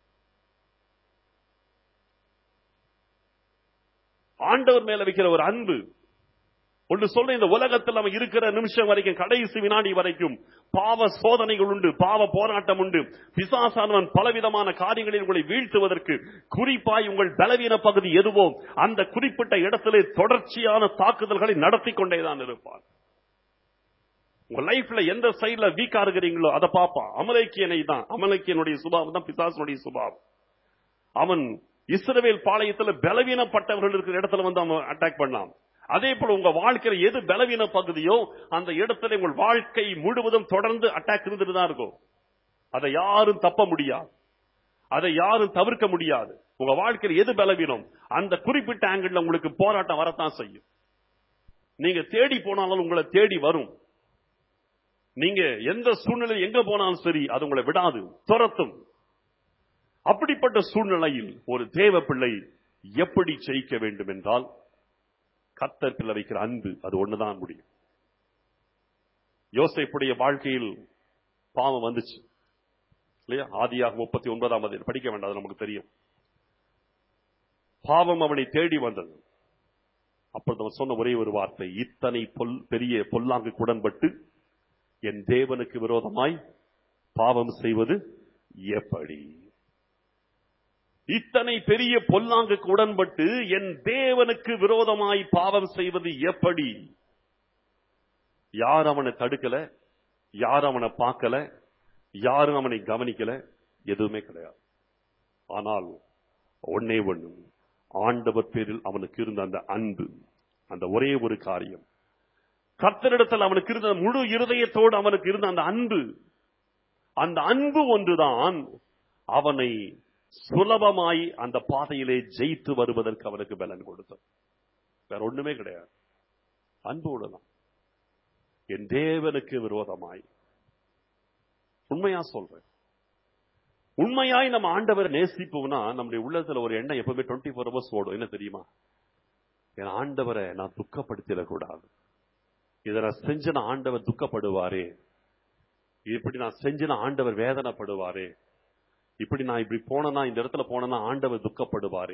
ஆண்டவர் மேல வைக்கிற ஒரு அன்பு ஒன்று சொல்ல இந்த உலகத்தில் அவன் இருக்கிற நிமிஷம் வரைக்கும் கடைசி வினாடி வரைக்கும் பாவ சோதனைகள் உண்டு பாவ போராட்டம் உண்டு பிசாசானவன் பலவிதமான காரியங்களில் உங்களை வீழ்த்துவதற்கு குறிப்பாய் உங்கள் பலவீன பகுதி எதுவோ அந்த குறிப்பிட்ட இடத்திலே தொடர்ச்சியான தாக்குதல்களை நடத்தி கொண்டேதான் இருப்பான் உங்க லைஃப்ல எந்த சைடுல வீக்கா இருக்கிறீங்களோ அதை பார்ப்பான் அமலேக்கியனை தான் அமலேக்கியனுடைய சுபாவம் தான் பிசாசனுடைய சுபாவம் அவன் இஸ்ரவேல் பாளையத்துல பலவீனப்பட்டவர்கள் இருக்கிற இடத்துல வந்து அவன் அட்டாக் பண்ணான் அதே போல உங்க வாழ்க்கையில எது பலவீன பகுதியோ அந்த இடத்துல உங்கள் வாழ்க்கை முழுவதும் தொடர்ந்து அட்டாக் இருந்துட்டு தான் இருக்கும் அதை யாரும் தப்ப முடியாது அதை யாரும் தவிர்க்க முடியாது உங்க வாழ்க்கையில் எது பலவீனம் அந்த குறிப்பிட்ட ஆங்கிள் உங்களுக்கு போராட்டம் வரத்தான் செய்யும் நீங்க தேடி போனாலும் உங்களை தேடி வரும் நீங்க எந்த சூழ்நிலை எங்க போனாலும் சரி அது உங்களை விடாது துரத்தும் அப்படிப்பட்ட சூழ்நிலையில் ஒரு தேவ பிள்ளை எப்படி ஜெயிக்க வேண்டும் என்றால் கத்தர் பிள்ளை வைக்கிற அன்பு அது ஒண்ணுதான் முடியும் யோசைப்புடைய வாழ்க்கையில் பாவம் வந்துச்சு இல்லையா ஆதியாக முப்பத்தி ஒன்பதாம் அதில் படிக்க வேண்டாம் அது நமக்கு தெரியும் பாவம் அவனை தேடி வந்தது அப்பொழுது அவன் சொன்ன ஒரே ஒரு வார்த்தை இத்தனை பொல் பெரிய பொல்லாங்கு உடன்பட்டு என் தேவனுக்கு விரோதமாய் பாவம் செய்வது எப்படி இத்தனை பெரிய பொல்லாங்குக்கு உடன்பட்டு என் தேவனுக்கு விரோதமாய் பாவம் செய்வது எப்படி யார் அவனை தடுக்கல யார் அவனை பார்க்கல யாரும் அவனை கவனிக்கல எதுவுமே கிடையாது ஆனால் ஒன்னே ஒண்ணு ஆண்டவர் பேரில் அவனுக்கு இருந்த அந்த அன்பு அந்த ஒரே ஒரு காரியம் கர்த்தரிடத்தில் அவனுக்கு இருந்த முழு இருதயத்தோடு அவனுக்கு இருந்த அந்த அன்பு அந்த அன்பு ஒன்றுதான் அவனை சுலபமாய் அந்த பாதையிலே ஜெயித்து வருவதற்கு அவனுக்கு பலன் கொடுத்தது வேற ஒண்ணுமே கிடையாது அன்போடு தான் என் தேவனுக்கு விரோதமாய் உண்மையா சொல்றேன் உண்மையாய் நம்ம ஆண்டவரை நேசிப்போம்னா நம்முடைய உள்ளத்துல ஒரு எண்ணம் எப்பவுமே டுவெண்ட்டி ஃபோர் ஹவர்ஸ் ஓடும் என்ன தெரியுமா என் ஆண்டவரை நான் துக்கப்படுத்திடக்கூடாது இதை நான் செஞ்சன ஆண்டவர் துக்கப்படுவாரே இப்படி நான் செஞ்சன ஆண்டவர் வேதனைப்படுவாரே இப்படி நான் இப்படி போனனா இந்த இடத்துல போனனா ஆண்டவர் துக்கப்படுவாரே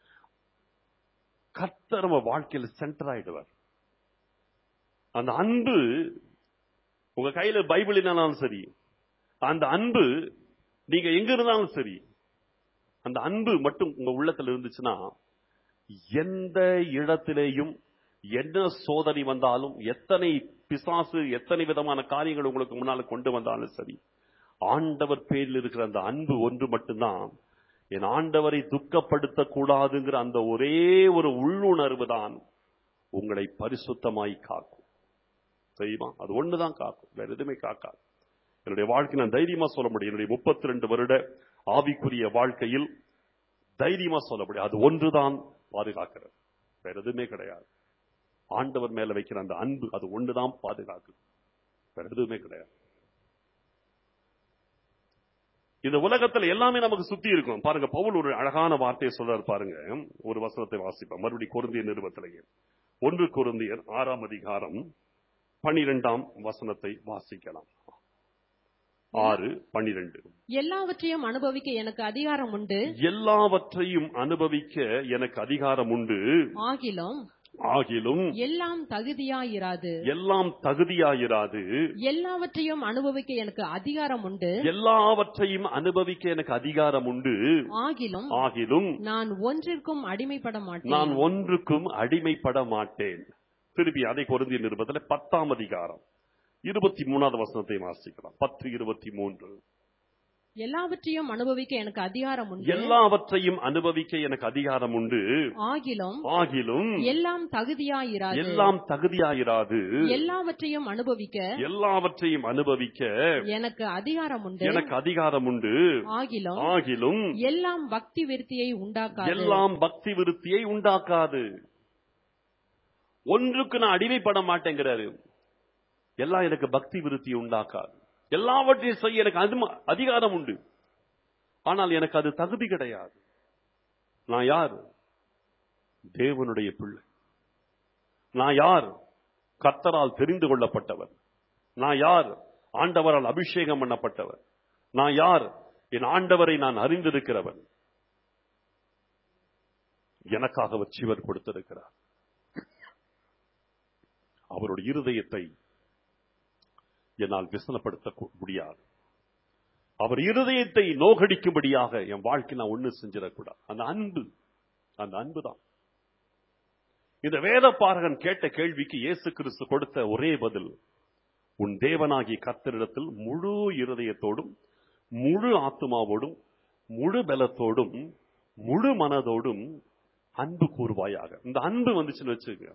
கர்த்தர் நம்ம வாழ்க்கையில் சென்டர் ஆயிடுவார் அந்த அன்பு உங்க கையில பைபிள் இருந்தாலும் சரி அந்த அன்பு நீங்க எங்க இருந்தாலும் சரி அந்த அன்பு மட்டும் உங்க உள்ளத்துல இருந்துச்சுன்னா எந்த இடத்திலேயும் என்ன சோதனை வந்தாலும் எத்தனை பிசாசு எத்தனை விதமான காரியங்கள் உங்களுக்கு முன்னால கொண்டு வந்தாலும் சரி ஆண்டவர் பேரில் இருக்கிற அந்த அன்பு ஒன்று மட்டும்தான் என் ஆண்டவரை துக்கப்படுத்த கூடாதுங்கிற அந்த ஒரே ஒரு உள்ளுணர்வு தான் உங்களை பரிசுத்தமாய் காக்கும் தெரியுமா அது ஒண்ணுதான் காக்கும் வேற எதுவுமே காக்காது என்னுடைய வாழ்க்கை நான் தைரியமா சொல்ல முடியும் என்னுடைய முப்பத்தி ரெண்டு வருட ஆவிக்குரிய வாழ்க்கையில் தைரியமா சொல்ல முடியும் அது ஒன்றுதான் பாதுகாக்கிறது வேற எதுவுமே கிடையாது ஆண்டவர் மேல வைக்கிற அந்த அன்பு அது ஒண்ணுதான் பாதுகாக்குது வேற எதுவுமே கிடையாது இந்த உலகத்துல எல்லாமே நமக்கு சுத்தி இருக்கும் பாருங்க பவுல் ஒரு அழகான வார்த்தையை சொல்றாரு பாருங்க ஒரு வசனத்தை வாசிப்போம் மறுபடியும் குருந்திய நிறுவத்திலேயே ஒன்று குருந்தியர் ஆறாம் அதிகாரம் பனிரெண்டாம் வசனத்தை வாசிக்கலாம் ஆறு பனிரெண்டு எல்லாவற்றையும் அனுபவிக்க எனக்கு அதிகாரம் உண்டு எல்லாவற்றையும் அனுபவிக்க எனக்கு அதிகாரம் உண்டு ஆகிலும் ஆகிலும் எல்லாம் தகுதியாயிராது எல்லாம் தகுதியாயிராது எல்லாவற்றையும் அனுபவிக்க எனக்கு அதிகாரம் உண்டு எல்லாவற்றையும் அனுபவிக்க எனக்கு அதிகாரம் உண்டு ஆகிலும் ஆகிலும் நான் ஒன்றிற்கும் அடிமைப்பட நான் மாட்டேன் ஒன்றுக்கும் அடிமைப்பட மாட்டேன் திருப்பி அதை பொருந்திய நிருபத்தில் பத்தாம் அதிகாரம் இருபத்தி மூணாவது வசனத்தை வாசிக்கலாம் பத்து இருபத்தி மூன்று எல்லாவற்றையும் அனுபவிக்க எனக்கு அதிகாரம் உண்டு எல்லாவற்றையும் அனுபவிக்க எனக்கு அதிகாரம் உண்டு ஆகிலும் ஆகிலும் எல்லாம் தகுதியாயிராது எல்லாம் தகுதியாயிராது எல்லாவற்றையும் அனுபவிக்க எல்லாவற்றையும் அனுபவிக்க எனக்கு அதிகாரம் உண்டு எனக்கு அதிகாரம் உண்டு ஆகிலும் ஆகிலும் எல்லாம் பக்தி விருத்தியை உண்டாக்காது எல்லாம் பக்தி விருத்தியை உண்டாக்காது ஒன்றுக்கு நான் அடிமைப்பட மாட்டேங்கிறாரு எல்லாம் எனக்கு பக்தி விருத்தியை உண்டாக்காது எல்லாவற்றையும் செய்ய எனக்கு அதும- அதிகாரம் உண்டு ஆனால் எனக்கு அது தகுதி கிடையாது நான் யார் தேவனுடைய பிள்ளை நான் யார் கர்த்தரால் தெரிந்து கொள்ளப்பட்டவர் நான் யார் ஆண்டவரால் அபிஷேகம் பண்ணப்பட்டவர் நான் யார் என் ஆண்டவரை நான் அறிந்திருக்கிறவன் எனக்காக அவர் சிவர் கொடுத்திருக்கிறார் அவருடைய இருதயத்தை என்னால் விசனப்படுத்த கு- முடியாது அவர் இருதயத்தை நோகடிக்கும்படியாக என் வாழ்க்கை நான் ஒண்ணு செஞ்சிடக்கூடாது அந்த அன்பு அந்த அன்பு தான் இந்த வேத பாரகன் கேட்ட கேள்விக்கு இயேசு கிறிஸ்து கொடுத்த ஒரே பதில் உன் தேவனாகிய கர்த்தரிடத்தில் முழு இருதயத்தோடும் முழு ஆத்துமாவோடும் முழு பலத்தோடும் முழு மனதோடும் அன்பு கூறுவாயாக இந்த அன்பு வந்துச்சுன்னு வச்சுக்க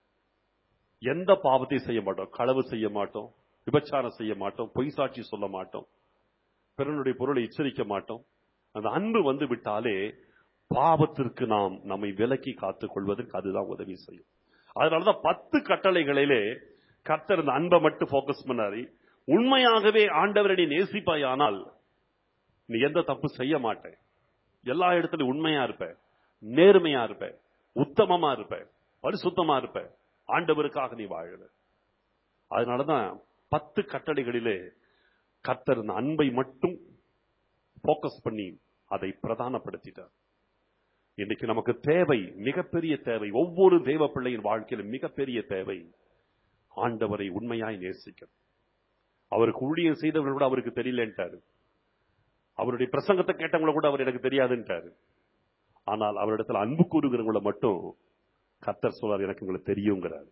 எந்த பாவத்தையும் செய்ய மாட்டோம் களவு செய்ய மாட்டோம் விபச்சாரம் செய்ய மாட்டோம் பொய் சாட்சி சொல்ல மாட்டோம் பிறனுடைய பொருளை எச்சரிக்க மாட்டோம் அந்த அன்பு வந்து விட்டாலே பாவத்திற்கு நாம் நம்மை விலக்கி காத்துக் கொள்வதற்கு அதுதான் உதவி செய்யும் அதனாலதான் பத்து கட்டளைகளிலே கர்த்தர் இந்த அன்பை மட்டும் போக்கஸ் பண்ணாரு உண்மையாகவே ஆண்டவரை நீ நேசிப்பாயானால் நீ எந்த தப்பு செய்ய மாட்டே எல்லா இடத்துலயும் உண்மையா இருப்ப நேர்மையா இருப்ப உத்தமமா இருப்ப பரிசுத்தமா இருப்ப ஆண்டவருக்காக நீ வாழற அதனாலதான் பத்து கட்டளைகளிலே கர்த்தர் இந்த அன்பை மட்டும் போக்கஸ் பண்ணி அதை பிரதானப்படுத்திட்டார் இன்னைக்கு நமக்கு தேவை மிகப்பெரிய தேவை ஒவ்வொரு தேவ பிள்ளையின் வாழ்க்கையிலும் மிகப்பெரிய தேவை ஆண்டவரை உண்மையாய் நேசிக்க அவருக்கு ஊழியம் செய்தவர்கள் கூட அவருக்கு தெரியலன்ட்டாரு அவருடைய பிரசங்கத்தை கேட்டவங்கள கூட அவர் எனக்கு தெரியாதுன்ட்டாரு ஆனால் அவரிடத்துல அன்பு கூறுகிறவங்கள மட்டும் கத்தர் சொல்றார் எனக்கு உங்களுக்கு தெரியுங்கிறார்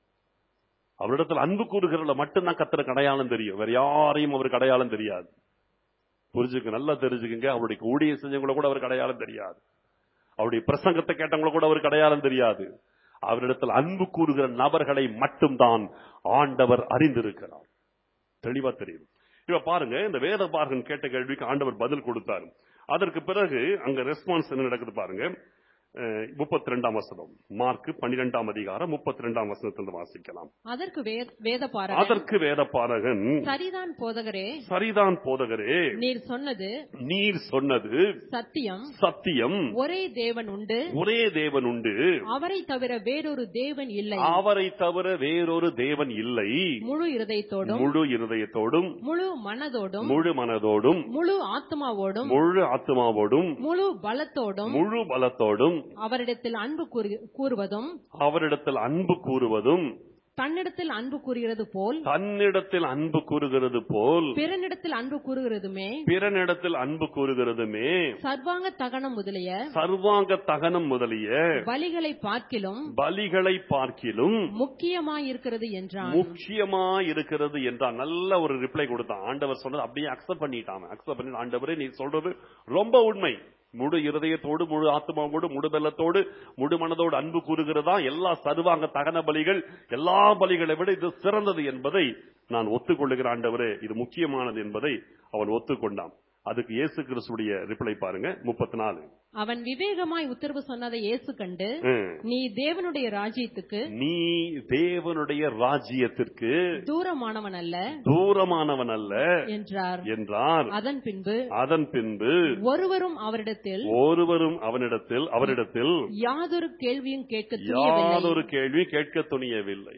அவரிடத்துல அன்பு கூறுகிறவங்கள மட்டும்தான் கத்தருக்கு அடையாளம் தெரியும் வேற யாரையும் அவருக்கு அடையாளம் தெரியாது புரிஞ்சுக்க நல்லா தெரிஞ்சுக்குங்க அவருடைய ஊழியம் செஞ்சவங்கள கூட அவருக்கு அடையாளம் தெரியாது அவருடைய பிரசங்கத்தை கேட்டவங்கள கூட அவருக்கு அடையாளம் தெரியாது அவரிடத்தில் அன்பு கூறுகிற நபர்களை மட்டும்தான் ஆண்டவர் அறிந்திருக்கிறார் தெளிவா தெரியும் இப்ப பாருங்க இந்த வேத பார்கன் கேட்ட கேள்விக்கு ஆண்டவர் பதில் கொடுத்தாரு அதற்கு பிறகு அங்க ரெஸ்பான்ஸ் என்ன நடக்குது பாருங்க முப்பத்தி ரெண்டாம் வசனம் மார்க் பன்னிரெண்டாம் அதிகாரம் முப்பத்தி ரெண்டாம் வசனத்திலிருந்து வாசிக்கலாம் அதற்கு வே- வேதபாரகன் அதற்கு வேத பாரகன் சரிதான் போதகரே சரிதான் போதகரே நீர் சொன்னது நீர் சொன்னது சத்தியம் சத்தியம் ஒரே தேவன் உண்டு ஒரே தேவன் உண்டு அவரை தவிர வேறொரு தேவன் இல்லை அவரை தவிர வேறொரு தேவன் இல்லை முழு இருதயத்தோடும் முழு இருதயத்தோடும் முழு மனதோடும் முழு மனதோடும் முழு ஆத்மாவோடும் முழு ஆத்மாவோடும் முழு பலத்தோடும் முழு பலத்தோடும் அவரிடத்தில் அன்பு கூறு- கூறுவதும் அவரிடத்தில் அன்பு கூறுவதும் தன்னிடத்தில் அன்பு கூறுகிறது போல் தன்னிடத்தில் அன்பு கூறுகிறது போல் பிறனிடத்தில் அன்பு கூறுகிறதுமே பிறனிடத்தில் அன்பு கூறுகிறதுமே சர்வாங்க தகனம் முதலிய சர்வாங்க தகனம் முதலிய பலிகளை பார்க்கிலும் பலிகளை பார்க்கிலும் முக்கியமாயிருக்கிறது என்றான் முக்கியமா இருக்கிறது என்றால் நல்ல ஒரு ரிப்ளை கொடுத்தான் ஆண்டவர் சொன்னது அப்படியே அக்செப்ட் பண்ணிட்டான் அக்செப்ட் பண்ணி ஆண்டவரே நீ சொல்றது ரொம்ப உண்மை முழு இருதயத்தோடு முழு ஆத்மாவோடு முழு பலத்தோடு முழு மனதோடு அன்பு கூறுகிறதா எல்லா சர்வாங்க தகன பலிகள் எல்லா பலிகளை விட இது சிறந்தது என்பதை நான் ஒத்துக்கொள்ளுகிற ஆண்டவரே இது முக்கியமானது என்பதை அவன் ஒத்துக்கொண்டான் அதுக்கு இயேசு கிறிஸ்துடைய ரிப்ளை பாருங்க முப்பத்தி நாலு அவன் விவேகமாய் உத்தரவு சொன்னதை இயேசு கண்டு நீ தேவனுடைய ராஜ்யத்துக்கு நீ தேவனுடைய ராஜ்யத்திற்கு தூரமானவன் அல்ல தூரமானவன் அல்ல என்றார் என்றார் அதன் பின்பு அதன் பின்பு ஒருவரும் அவரிடத்தில் ஒருவரும் அவனிடத்தில் அவரிடத்தில் யாதொரு கேள்வியும் கேட்க துணியவில்லை யாதொரு கேள்வி கேட்க துணியவில்லை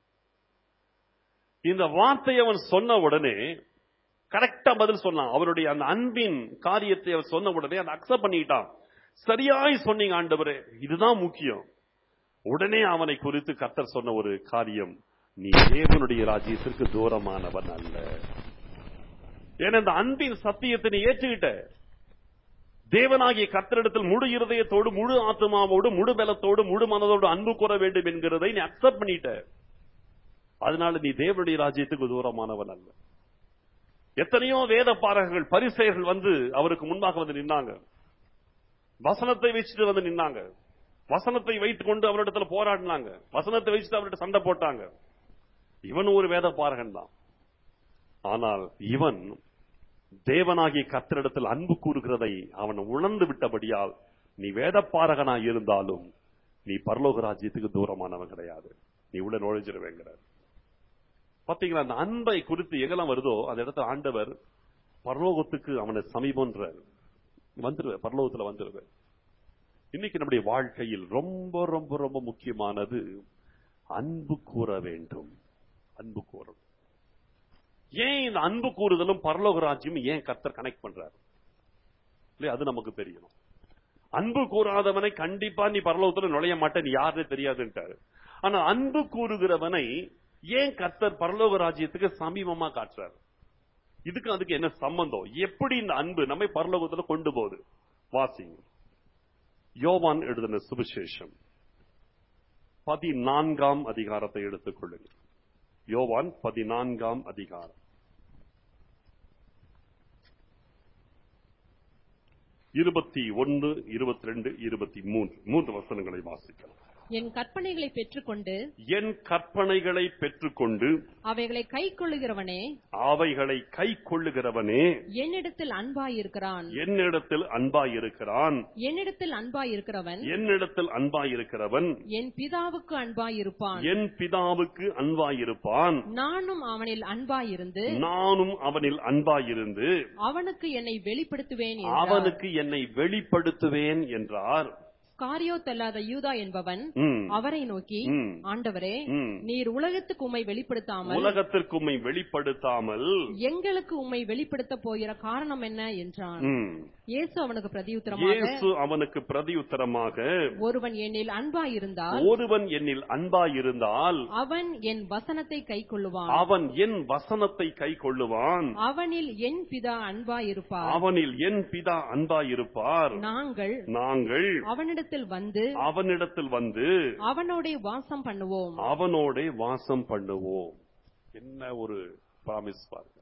இந்த வார்த்தையை அவன் சொன்ன உடனே கரெக்டா பதில் சொன்னான் அவருடைய அந்த அன்பின் காரியத்தை அவர் சொன்ன உடனே அதை அக்செப்ட் பண்ணிட்டான் சரியாய் சொன்னீங்க ஆண்டவரே இதுதான் முக்கியம் உடனே அவனை குறித்து கர்த்தர் சொன்ன ஒரு காரியம் நீ தேவனுடைய ராஜ்யத்திற்கு தூரமானவன் அல்ல ஏன்னா இந்த அன்பின் சத்தியத்தை நீ ஏற்றுக்கிட்ட தேவனாகிய கர்த்தரிடத்தில் முழு இருதயத்தோடு முழு ஆத்மாவோடு முழு பலத்தோடு முழு மனதோடு அன்பு கூற வேண்டும் என்கிறதை நீ அக்செப்ட் பண்ணிட்ட அதனால நீ தேவனுடைய ராஜ்யத்துக்கு தூரமானவன் அல்ல எத்தனையோ வேத பாரகர்கள் பரிசெயர்கள் வந்து அவருக்கு முன்பாக வந்து நின்னாங்க வசனத்தை வச்சுட்டு வந்து நின்னாங்க வசனத்தை வைத்துக் கொண்டு அவரிடத்துல போராடினாங்க வசனத்தை வச்சுட்டு அவர்கிட்ட சண்டை போட்டாங்க இவன் ஒரு வேத பாரகன் தான் ஆனால் இவன் தேவனாகிய கர்த்தரிடத்தில் அன்பு கூறுகிறதை அவன் உணர்ந்து விட்டபடியால் நீ வேதப்பாரகனாய் இருந்தாலும் நீ பரலோக ராஜ்யத்துக்கு தூரமானவன் கிடையாது நீ உள்ள நுழைஞ்சிருவேங்கிறார் பாத்தீங்களா அந்த அன்பை குறித்து எங்கெல்லாம் வருதோ அந்த இடத்துல ஆண்டவர் பரலோகத்துக்கு அவனை சமீபன்றார் வந்துருவேன் பரலோகத்துல வந்துருவேன் இன்னைக்கு நம்முடைய வாழ்க்கையில் ரொம்ப ரொம்ப ரொம்ப முக்கியமானது அன்பு கூற வேண்டும் அன்பு கூறணும் ஏன் இந்த அன்பு கூறுதலும் பரலோக ராஜ்யம் ஏன் கர்த்தர் கனெக்ட் பண்றாரு இல்லையா அது நமக்கு தெரியணும் அன்பு கூறாதவனை கண்டிப்பா நீ பரலோகத்துல நுழைய மாட்ட நீ யாருன்னே தெரியாதுன்ட்டாரு ஆனா அன்பு கூறுகிறவனை ஏன் கர்த்தர் பரலோக ராஜ்யத்துக்கு சமீபமா காட்டுறாரு இதுக்கு அதுக்கு என்ன சம்பந்தம் எப்படி இந்த அன்பு நம்மை பரலோகத்துல கொண்டு போகுது வாசிங்க யோவான் எழுதின சுவிசேஷம் பதினான்காம் அதிகாரத்தை எடுத்துக் கொள்ளுங்கள் யோவான் பதினான்காம் அதிகாரம் இருபத்தி ஒன்று இருபத்தி ரெண்டு இருபத்தி மூன்று மூன்று வசனங்களை வாசிக்கலாம் என் கற்பனைகளை பெற்றுக்கொண்டு என் கற்பனைகளை பெற்றுக்கொண்டு அவைகளை கை கொள்ளுகிறவனே அவைகளை கை கொள்ளுகிறவனே என்னிடத்தில் அன்பாயிருக்கிறான் என்னிடத்தில் அன்பாயிருக்கிறான் என்னிடத்தில் அன்பாயிருக்கிறவன் என்னிடத்தில் அன்பாயிருக்கிறவன் என் பிதாவுக்கு அன்பாயிருப்பான் என் பிதாவுக்கு அன்பாயிருப்பான் நானும் அவனில் அன்பாயிருந்து நானும் அவனில் அன்பாயிருந்து அவனுக்கு என்னை வெளிப்படுத்துவேன் என்றார் அவனுக்கு என்னை வெளிப்படுத்துவேன் என்றார் காரியோத்தல்லாத யூதா என்பவன் ம், அவரை நோக்கி ம், ஆண்டவரே ம். நீர் உலகத்துக்கு உம்மை வெளிப்படுத்தாமல் உலகத்திற்கு உம்மை வெளிப்படுத்தாமல் எங்களுக்கு உம்மை வெளிப்படுத்த போகிற காரணம் என்ன என்றான் ம், இயேசு அவனுக்கு பிரதியுத்தரமாக இயேசு அவனுக்கு பிரதியுத்தரமாக ஒருவன் என்னில் அன்பாயிருந்தால் ஒருவன் என்னில் அன்பாயிருந்தால் அவன் என் வசனத்தை கை கொள்ளுவான் அவன் என் வசனத்தை கை கொள்ளுவான் அவனில் என் பிதா அன்பாயிருப்பார் அவனில் என் பிதா அன்பாயிருப்பார் நாங்கள் நாங்கள் அவனிடத்தில் வந்து அவனிடத்தில் வந்து அவனோட வாசம் பண்ணுவோம் அவனோட வாசம் பண்ணுவோம் என்ன ஒரு ப்ராமிஸ் பாருங்க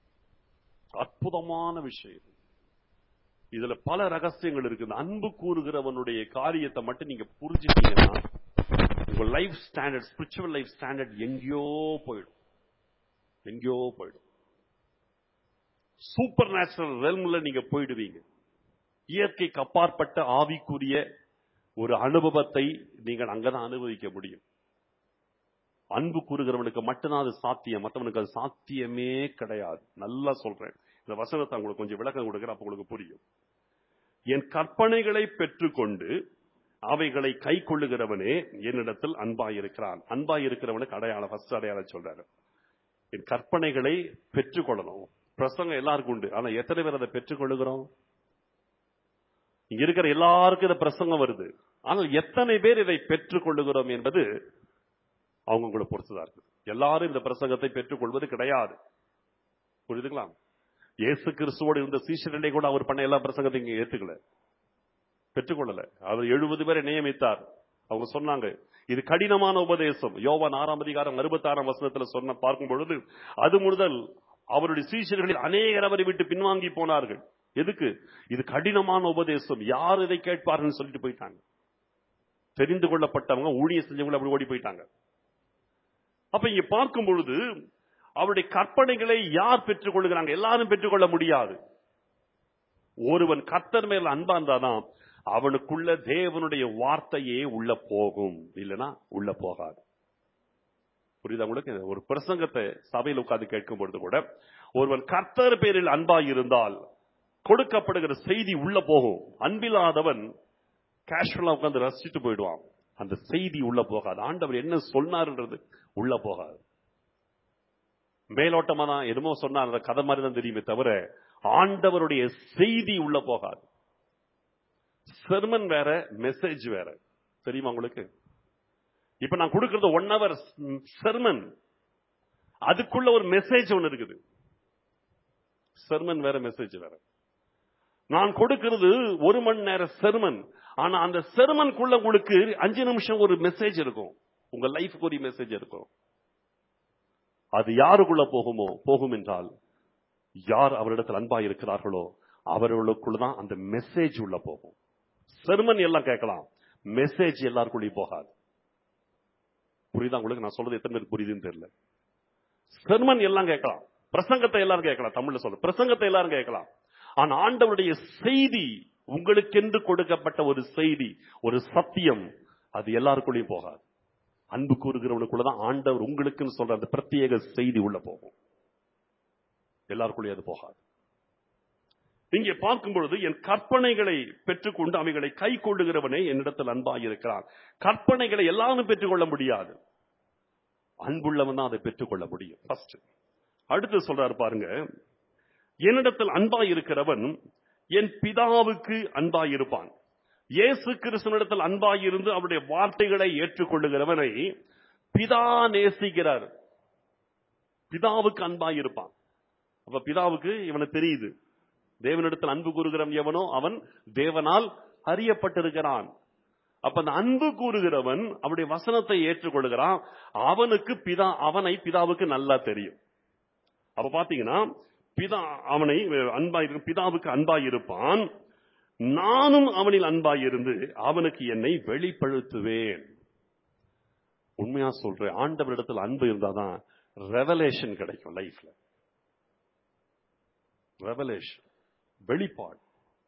அற்புதமான விஷயம் இது. இதுல பல ரகசியங்கள் இருக்கு இந்த அன்பு கூறுகிறவனுடைய காரியத்தை மட்டும் நீங்க புரிஞ்சுட்டீங்கன்னா உங்க life standard spiritual life standard எங்கேயோ போயிடும் எங்கேயோ போயிடும் சூப்பர் நேச்சுரல் ரெல்ம்ல நீங்க போயிடுவீங்க இயற்கைக்கு அப்பாற்பட்ட ஆவிக்குரிய ஒரு அனுபவத்தை நீங்கள் அங்கதான் அனுபவிக்க முடியும் அன்பு கூறுகிறவனுக்கு மட்டும்தான் அது சாத்தியம் மற்றவனுக்கு அது சாத்தியமே கிடையாது நல்லா சொல்றேன் இந்த வசனத்தை உங்களுக்கு கொஞ்சம் விளக்கம் கொடுக்குறேன் அப்ப உங்களுக்கு புரியும் என் கற்பனைகளை பெற்றுக்கொண்டு அவைகளை கை கொள்ளுகிறவனே என்னிடத்தில் அன்பாயிருக்கிறான் அன்பாயிருக்கிறவனுக்கு அடையாளம் ஃபர்ஸ்ட் அடையாளம் சொல்றாரு என் கற்பனைகளை பெற்றுக்கொள்ளணும் பிரசங்கம் எல்லாருக்கும் உண்டு ஆனா எத்தனை பேர் அதை பெற்றுக்கொள்ளுகிறோம் இங்க இருக்கிற எல்லாருக்கும் இந்த பிரசங்கம் வருது ஆனால் எத்தனை பேர் இதை பெற்றுக் கொள்ளுகிறோம் என்பது அவங்க உங்களை பொறுத்துதான் இருக்கு எல்லாரும் இந்த பிரசங்கத்தை பெற்றுக்கொள்வது கிடையாது புரியுதுங்களா இயேசு கிறிஸ்துவோடு இருந்த சீஷரிலே கூட அவர் பண்ண எல்லா பிரசங்கத்தையும் இங்க ஏத்துக்கல பெற்றுக்கொள்ளல அவர் எழுபது பேரை நியமித்தார் அவங்க சொன்னாங்க இது கடினமான உபதேசம் யோவான் ஆறாம் அதிகாரம் அறுபத்தாறாம் வசனத்துல சொன்ன பார்க்கும் பொழுது அது முதல் அவருடைய சீஷர்களில் அநேகர் அவரை விட்டு பின்வாங்கி போனார்கள் எதுக்கு இது கடினமான உபதேசம் யார் இதை கேட்பார்கள் சொல்லிட்டு போயிட்டாங்க தெரிந்து கொள்ளப்பட்டவங்க ஊழிய செஞ்சவங்க அப்படி ஓடி போயிட்டாங்க அப்ப இங்க பார்க்கும் பொழுது அவருடைய கற்பனைகளை யார் பெற்றுக் கொள்ளுகிறாங்க எல்லாரும் பெற்றுக்கொள்ள முடியாது ஒருவன் கர்த்தர் மேல் அன்பா இருந்தாதான் அவனுக்குள்ள தேவனுடைய வார்த்தையே உள்ள போகும் இல்லைன்னா உள்ள போகாது புரியுதா உங்களுக்கு ஒரு பிரசங்கத்தை சபையில் உட்கார்ந்து கேட்கும் பொழுது கூட ஒருவன் கர்த்தர் பேரில் அன்பா இருந்தால் கொடுக்கப்படுகிற செய்தி உள்ள போகும் அன்பில்லாதவன் கேஷுவலா உட்கார்ந்து ரசிச்சுட்டு போயிடுவான் அந்த செய்தி உள்ள போகாது ஆண்டவர் என்ன சொன்னார்ன்றது உள்ள போகாது மேலோட்டமா தான் என்னமோ சொன்னார் அந்த கதை மாதிரி தான் தெரியுமே தவிர ஆண்டவருடைய செய்தி உள்ள போகாது செர்மன் வேற மெசேஜ் வேற தெரியுமா உங்களுக்கு இப்ப நான் கொடுக்கிறது ஒன் ஹவர் செர்மன் அதுக்குள்ள ஒரு மெசேஜ் ஒன்னு இருக்குது செர்மன் வேற மெசேஜ் வேற நான் கொடுக்கிறது ஒரு மணி நேர செர்மன் ஆனா அந்த செர்மனுக்குள்ள உங்களுக்கு அஞ்சு நிமிஷம் ஒரு மெசேஜ் இருக்கும் உங்க லைஃப்க்கு ஒரு மெசேஜ் இருக்கும் அது யாருக்குள்ள போகுமோ போகும் என்றால் யார் அவரிடத்தில் அன்பா இருக்கிறார்களோ அவர்களுக்குள்ள தான் அந்த மெசேஜ் உள்ள போகும் செர்மன் எல்லாம் கேட்கலாம் மெசேஜ் எல்லாருக்குள்ளேயும் போகாது புரியுதா உங்களுக்கு நான் சொல்றது எத்தனை பேர் புரியுதுன்னு தெரியல செர்மன் எல்லாம் கேட்கலாம் பிரசங்கத்தை எல்லாரும் கேட்கலாம் தமிழ்ல சொல்ல பிரசங்கத்தை எல்லாரும் கேட்கலாம் ஆனா ஆண்டவருடைய செய்தி உங்களுக்கென்று கொடுக்கப்பட்ட ஒரு செய்தி ஒரு சத்தியம் அது எல்லாருக்குள்ளேயும் போகாது அன்பு கூறுகிறவனுக்குள்ளதான் ஆண்டவர் உங்களுக்குன்னு சொல்ற அந்த பிரத்யேக செய்தி உள்ள போகும் எல்லாருக்குள்ளேயும் அது போகாது இங்கே பார்க்கும் பொழுது என் கற்பனைகளை பெற்றுக்கொண்டு அவைகளை கை கொள்ளுகிறவனே என்னிடத்தில் அன்பாக இருக்கிறான் கற்பனைகளை எல்லாரும் பெற்றுக்கொள்ள முடியாது அன்புள்ளவன் தான் அதை பெற்றுக்கொள்ள முடியும் ஃபர்ஸ்ட் அடுத்து சொல்றாரு பாருங்க என்னிடத்தில் அன்பாய் இருக்கிறவன் என் பிதாவுக்கு அன்பாய் இருப்பான் இயேசு கிறிஸ்துவனிடத்தில் அன்பாய் இருந்து அவருடைய வார்த்தைகளை ஏற்றுக்கொள்ளுகிறவனை பிதா நேசிக்கிறார் பிதாவுக்கு அன்பாய் இருப்பான் அப்ப பிதாவுக்கு இவனை தெரியுது தேவனிடத்தில் அன்பு கூறுகிறவன் எவனோ அவன் தேவனால் அறியப்பட்டிருக்கிறான் அப்ப அந்த அன்பு கூறுகிறவன் அவருடைய வசனத்தை ஏற்றுக்கொள்கிறான் அவனுக்கு பிதா அவனை பிதாவுக்கு நல்லா தெரியும் அப்ப பாத்தீங்கன்னா பிதா அவனை அன்பாய் பிதாவுக்கு அன்பாய் இருப்பான் நானும் அவனில் அன்பாய் இருந்து அவனுக்கு என்னை வெளிப்படுத்துவேன் உண்மையா சொல்றேன் ஆண்டவரிடத்தில் அன்பு இருந்தாதான் ரெவலேஷன் கிடைக்கும் லைஃப்ல ரெவலேஷன் வெளிப்பாடு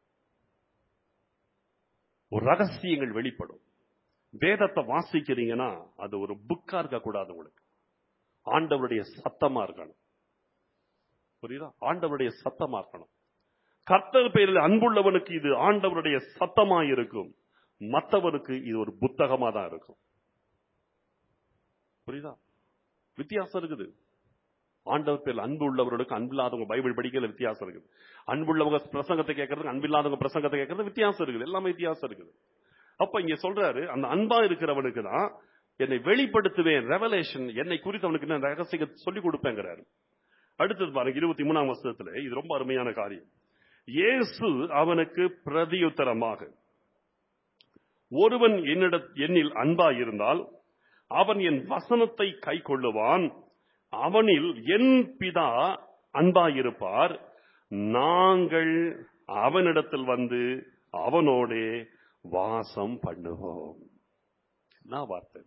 ஒரு ரகசியங்கள் வெளிப்படும் வேதத்தை வாசிக்கிறீங்கன்னா அது ஒரு புக்கா இருக்க கூடாது உங்களுக்கு ஆண்டவருடைய சத்தமா இருக்கணும் புரியுதா ஆண்டவருடைய சத்தமா இருக்கணும் கர்த்தர் பெயரில் அன்புள்ளவனுக்கு இது ஆண்டவருடைய சத்தமா இருக்கும் மற்றவனுக்கு இது ஒரு புத்தகமா தான் இருக்கும் புரியுதா வித்தியாசம் இருக்குது ஆண்டவர் பேரில் அன்பு உள்ளவர்களுக்கு அன்பில்லாதவங்க பைபிள் படிக்கல வித்தியாசம் இருக்குது அன்புள்ளவங்க பிரசங்கத்தை கேட்கறதுக்கு அன்பில்லாதவங்க பிரசங்கத்தை கேட்கறது வித்தியாசம் இருக்குது எல்லாமே வித்தியாசம் இருக்குது அப்ப இங்க சொல்றாரு அந்த அன்பா இருக்கிறவனுக்கு தான் என்னை வெளிப்படுத்துவேன் ரெவலேஷன் என்னை குறித்து அவனுக்கு நான் ரகசிய சொல்லி கொடுப்பேங்கிறாரு அடுத்தது பாருங்க இருபத்தி மூணாம் வருஷத்துல இது ரொம்ப அருமையான காரியம் இயேசு அவனுக்கு பிரதியுத்தரமாக ஒருவன் என்னிட என்னில் அன்பா இருந்தால் அவன் என் வசனத்தை கை கொள்ளுவான் அவனில் என் பிதா அன்பாயிருப்பார் நாங்கள் அவனிடத்தில் வந்து அவனோடே வாசம் பண்ணுவோம் என்ன வார்த்தை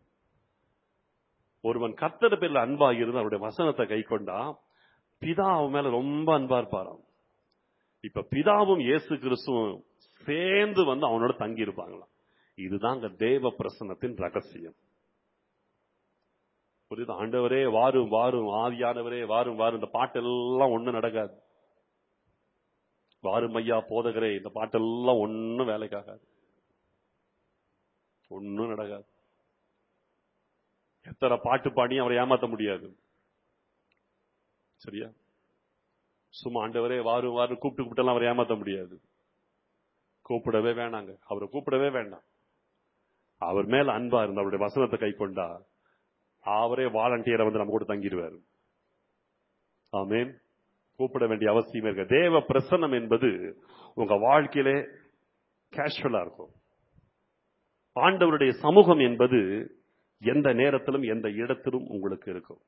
ஒருவன் கத்தட பேர்ல அன்பா இருந்து அவருடைய வசனத்தை கை கொண்டா பிதா அவன் மேல ரொம்ப அன்பா இருப்பாராம் இப்ப பிதாவும் இயேசு கிறிஸ்துவும் சேர்ந்து வந்து அவனோட தங்கி இருப்பாங்களாம் இதுதாங்க தேவ பிரசன்னத்தின் ரகசியம் புரியுது ஆண்டவரே வாரும் வாரும் ஆவியானவரே வாரும் வாரும் இந்த பாட்டெல்லாம் ஒண்ணும் நடக்காது வாரும் ஐயா போதகரே இந்த பாட்டெல்லாம் ஒண்ணும் வேலைக்காகாது ஒண்ணும் நடக்காது எத்தனை பாட்டு பாடி அவரை ஏமாத்த முடியாது சரியா சும்மா ஆண்டவரே வாரும் வாரும் கூப்பிட்டு கூப்பிட்டெல்லாம் அவரை ஏமாத்த முடியாது கூப்பிடவே வேணாங்க அவரை கூப்பிடவே வேண்டாம் அவர் மேல அன்பா இருந்த அவருடைய வசனத்தை கை கொண்டா அவரே வாலண்டியரை வந்து நம்ம கூட தங்கிடுவார் ஆமேன் கூப்பிட வேண்டிய அவசியம் இருக்கு தேவ பிரசன்னம் என்பது உங்க வாழ்க்கையிலே கேஷுவலா இருக்கும் ஆண்டவருடைய சமூகம் என்பது எந்த நேரத்திலும் எந்த இடத்திலும் உங்களுக்கு இருக்கும்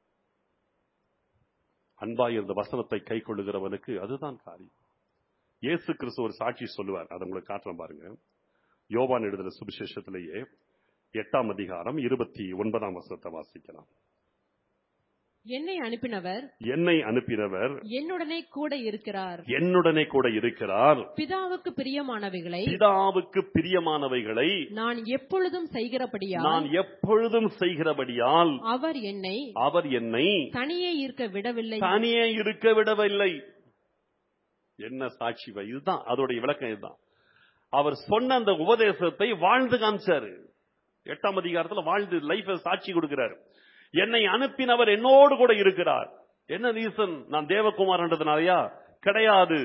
அன்பாயிருந்த வசனத்தை கை கொள்ளுகிறவனுக்கு அதுதான் காரியம் இயேசு கிறிஸ்து ஒரு சாட்சி சொல்லுவார் அதை உங்களுக்கு காட்டுறேன் பாருங்க யோவான் எழுதுற சுவிசேஷத்திலேயே எட்டாம் அதிகாரம் இருபத்தி ஒன்பதாம் வசனத்தை வாசிக்கலாம் என்னை அனுப்பினவர் என்னை அனுப்பினவர் என்னுடனே கூட இருக்கிறார் என்னுடனே கூட இருக்கிறார் பிதாவுக்கு பிரியமானவைகளை பிதாவுக்கு பிரியமானவைகளை நான் எப்பொழுதும் செய்கிறபடியால் நான் எப்பொழுதும் செய்கிறபடியால் அவர் என்னை அவர் என்னை தனியே இருக்க விடவில்லை தனியே இருக்க விடவில்லை என்ன சாட்சி வை? இதுதான் அதோடைய விளக்கம் இதுதான் அவர் சொன்ன அந்த உபதேசத்தை வாழ்ந்து காமிச்சாரு எட்டாம் அதிகாரத்துல வாழ்ந்து லைஃப் சாட்சி கொடுக்கிறார் என்னை அனுப்பினவர் என்னோடு கூட இருக்கிறார் என்ன ரீசன் நான் தேவகுமாரன்றதுனாலயா கிடையாது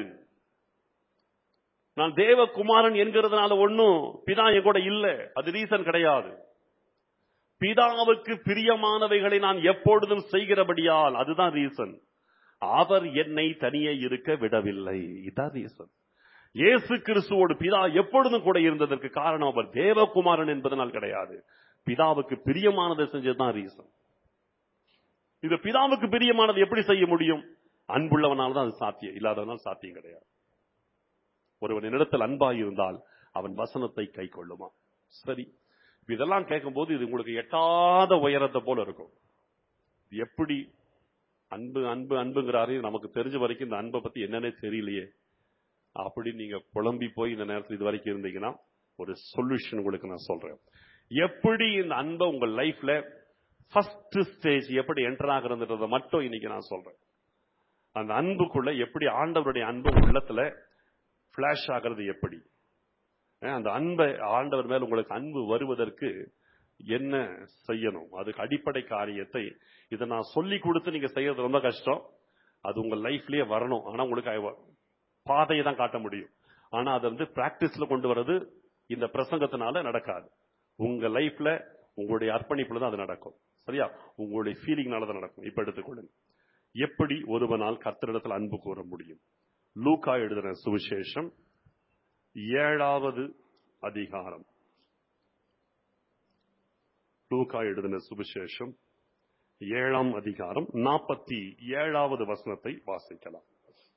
நான் தேவகுமாரன் என்கிறதுனால ஒண்ணும் பிதா என் கூட இல்ல அது ரீசன் கிடையாது பிதாவுக்கு பிரியமானவைகளை நான் எப்பொழுதும் செய்கிறபடியால் அதுதான் ரீசன் அவர் என்னை தனியே இருக்க விடவில்லை இதான் ரீசன் இயேசு கிறிஸ்துவோடு பிதா எப்பொழுதும் கூட இருந்ததற்கு காரணம் அவர் தேவகுமாரன் என்பதனால் கிடையாது பிதாவுக்கு பிரியமானதை செஞ்சதுதான் ரீசன் இது பிதாவுக்கு பிரியமானது எப்படி செய்ய முடியும் அன்புள்ளவனால தான் அது சாத்தியம் இல்லாதவனால் சாத்தியம் கிடையாது ஒருவன் என்னிடத்தில் அன்பாய் இருந்தால் அவன் வசனத்தை கை கொள்ளுமா சரி இதெல்லாம் கேட்கும்போது இது உங்களுக்கு எட்டாத உயரத்தை போல இருக்கும் இது எப்படி அன்பு அன்பு அன்புங்கிறாரு நமக்கு தெரிஞ்ச வரைக்கும் இந்த அன்பை பத்தி என்னன்னே தெரியலையே அப்படின்னு நீங்க குழம்பி போய் இந்த நேரத்தில் இது வரைக்கும் இருந்தீங்கன்னா ஒரு சொல்யூஷன் உங்களுக்கு நான் சொல்றேன் எப்படி இந்த அன்பை உங்க லைஃப்ல ஃபர்ஸ்ட் ஸ்டேஜ் எப்படி என்டர் ஆகுறதுன்றதை மட்டும் இன்னைக்கு நான் சொல்றேன் அந்த அன்புக்குள்ள எப்படி ஆண்டவருடைய அன்பு உங்க உள்ளத்துல பிளாஷ் ஆகிறது எப்படி அஹ் அந்த அன்பை ஆண்டவர் மேல் உங்களுக்கு அன்பு வருவதற்கு என்ன செய்யணும் அதுக்கு அடிப்படை காரியத்தை இதை நான் சொல்லி கொடுத்து நீங்க செய்யறது ரொம்ப கஷ்டம் அது உங்க லைஃப்லயே வரணும் ஆனா உங்களுக்கு ஐ- பாதையை தான் காட்ட முடியும் ஆனா அதை வந்து பிராக்டிஸ்ல கொண்டு வர்றது இந்த பிரசங்கத்தினால நடக்காது உங்க லைஃப்ல உங்களுடைய அர்ப்பணிப்புல தான் அது நடக்கும் சரியா உங்களுடைய ஃபீலிங்னால தான் நடக்கும் இப்ப எடுத்துக்கொள்ளுங்க எப்படி ஒருவனால் கர்த்தரிடத்தில் அன்பு கூற முடியும் லூக்கா எழுதின சுவிசேஷம் ஏழாவது அதிகாரம் லூக்கா எழுதின சுவிசேஷம் ஏழாம் அதிகாரம் நாற்பத்தி ஏழாவது வசனத்தை வாசிக்கலாம்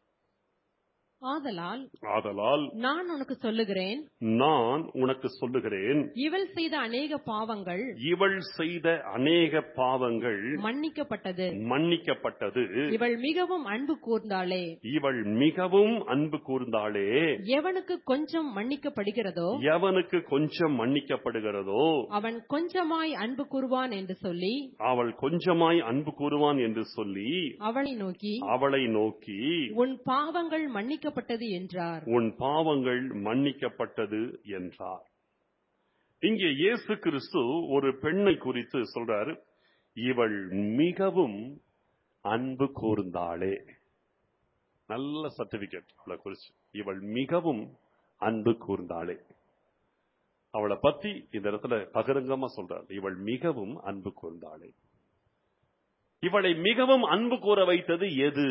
ஆதலால் ஆதலால் நான் உனக்கு சொல்லுகிறேன் நான் உனக்கு சொல்லுகிறேன் இவள் செய்த அநேக பாவங்கள் இவள் செய்த அநேக பாவங்கள் மன்னிக்கப்பட்டது மன்னிக்கப்பட்டது இவள் மிகவும் அன்பு கூர்ந்தாளே இவள் மிகவும் அன்பு கூர்ந்தாளே எவனுக்கு கொஞ்சம் மன்னிக்கப்படுகிறதோ எவனுக்கு கொஞ்சம் மன்னிக்கப்படுகிறதோ அவன் கொஞ்சமாய் அன்பு கூறுவான் என்று சொல்லி அவள் கொஞ்சமாய் அன்பு கூறுவான் என்று சொல்லி அவளை நோக்கி அவளை நோக்கி உன் பாவங்கள் மன்னிக்கப்பட்டது என்றார் உன் பாவங்கள் மன்னிக்கப்பட்டது என்றார் இங்கே இயேசு கிறிஸ்து ஒரு பெண்ணை குறித்து சொல்றாரு இவள் மிகவும் அன்பு கூர்ந்தாளே நல்ல சர்டிபிகேட் அவளை குறிச்சு இவள் மிகவும் அன்பு கூர்ந்தாளே அவளை பத்தி இந்த இடத்துல பகிரங்கமா சொல்றார் இவள் மிகவும் அன்பு கூர்ந்தாளே இவளை மிகவும் அன்பு கூற வைத்தது எது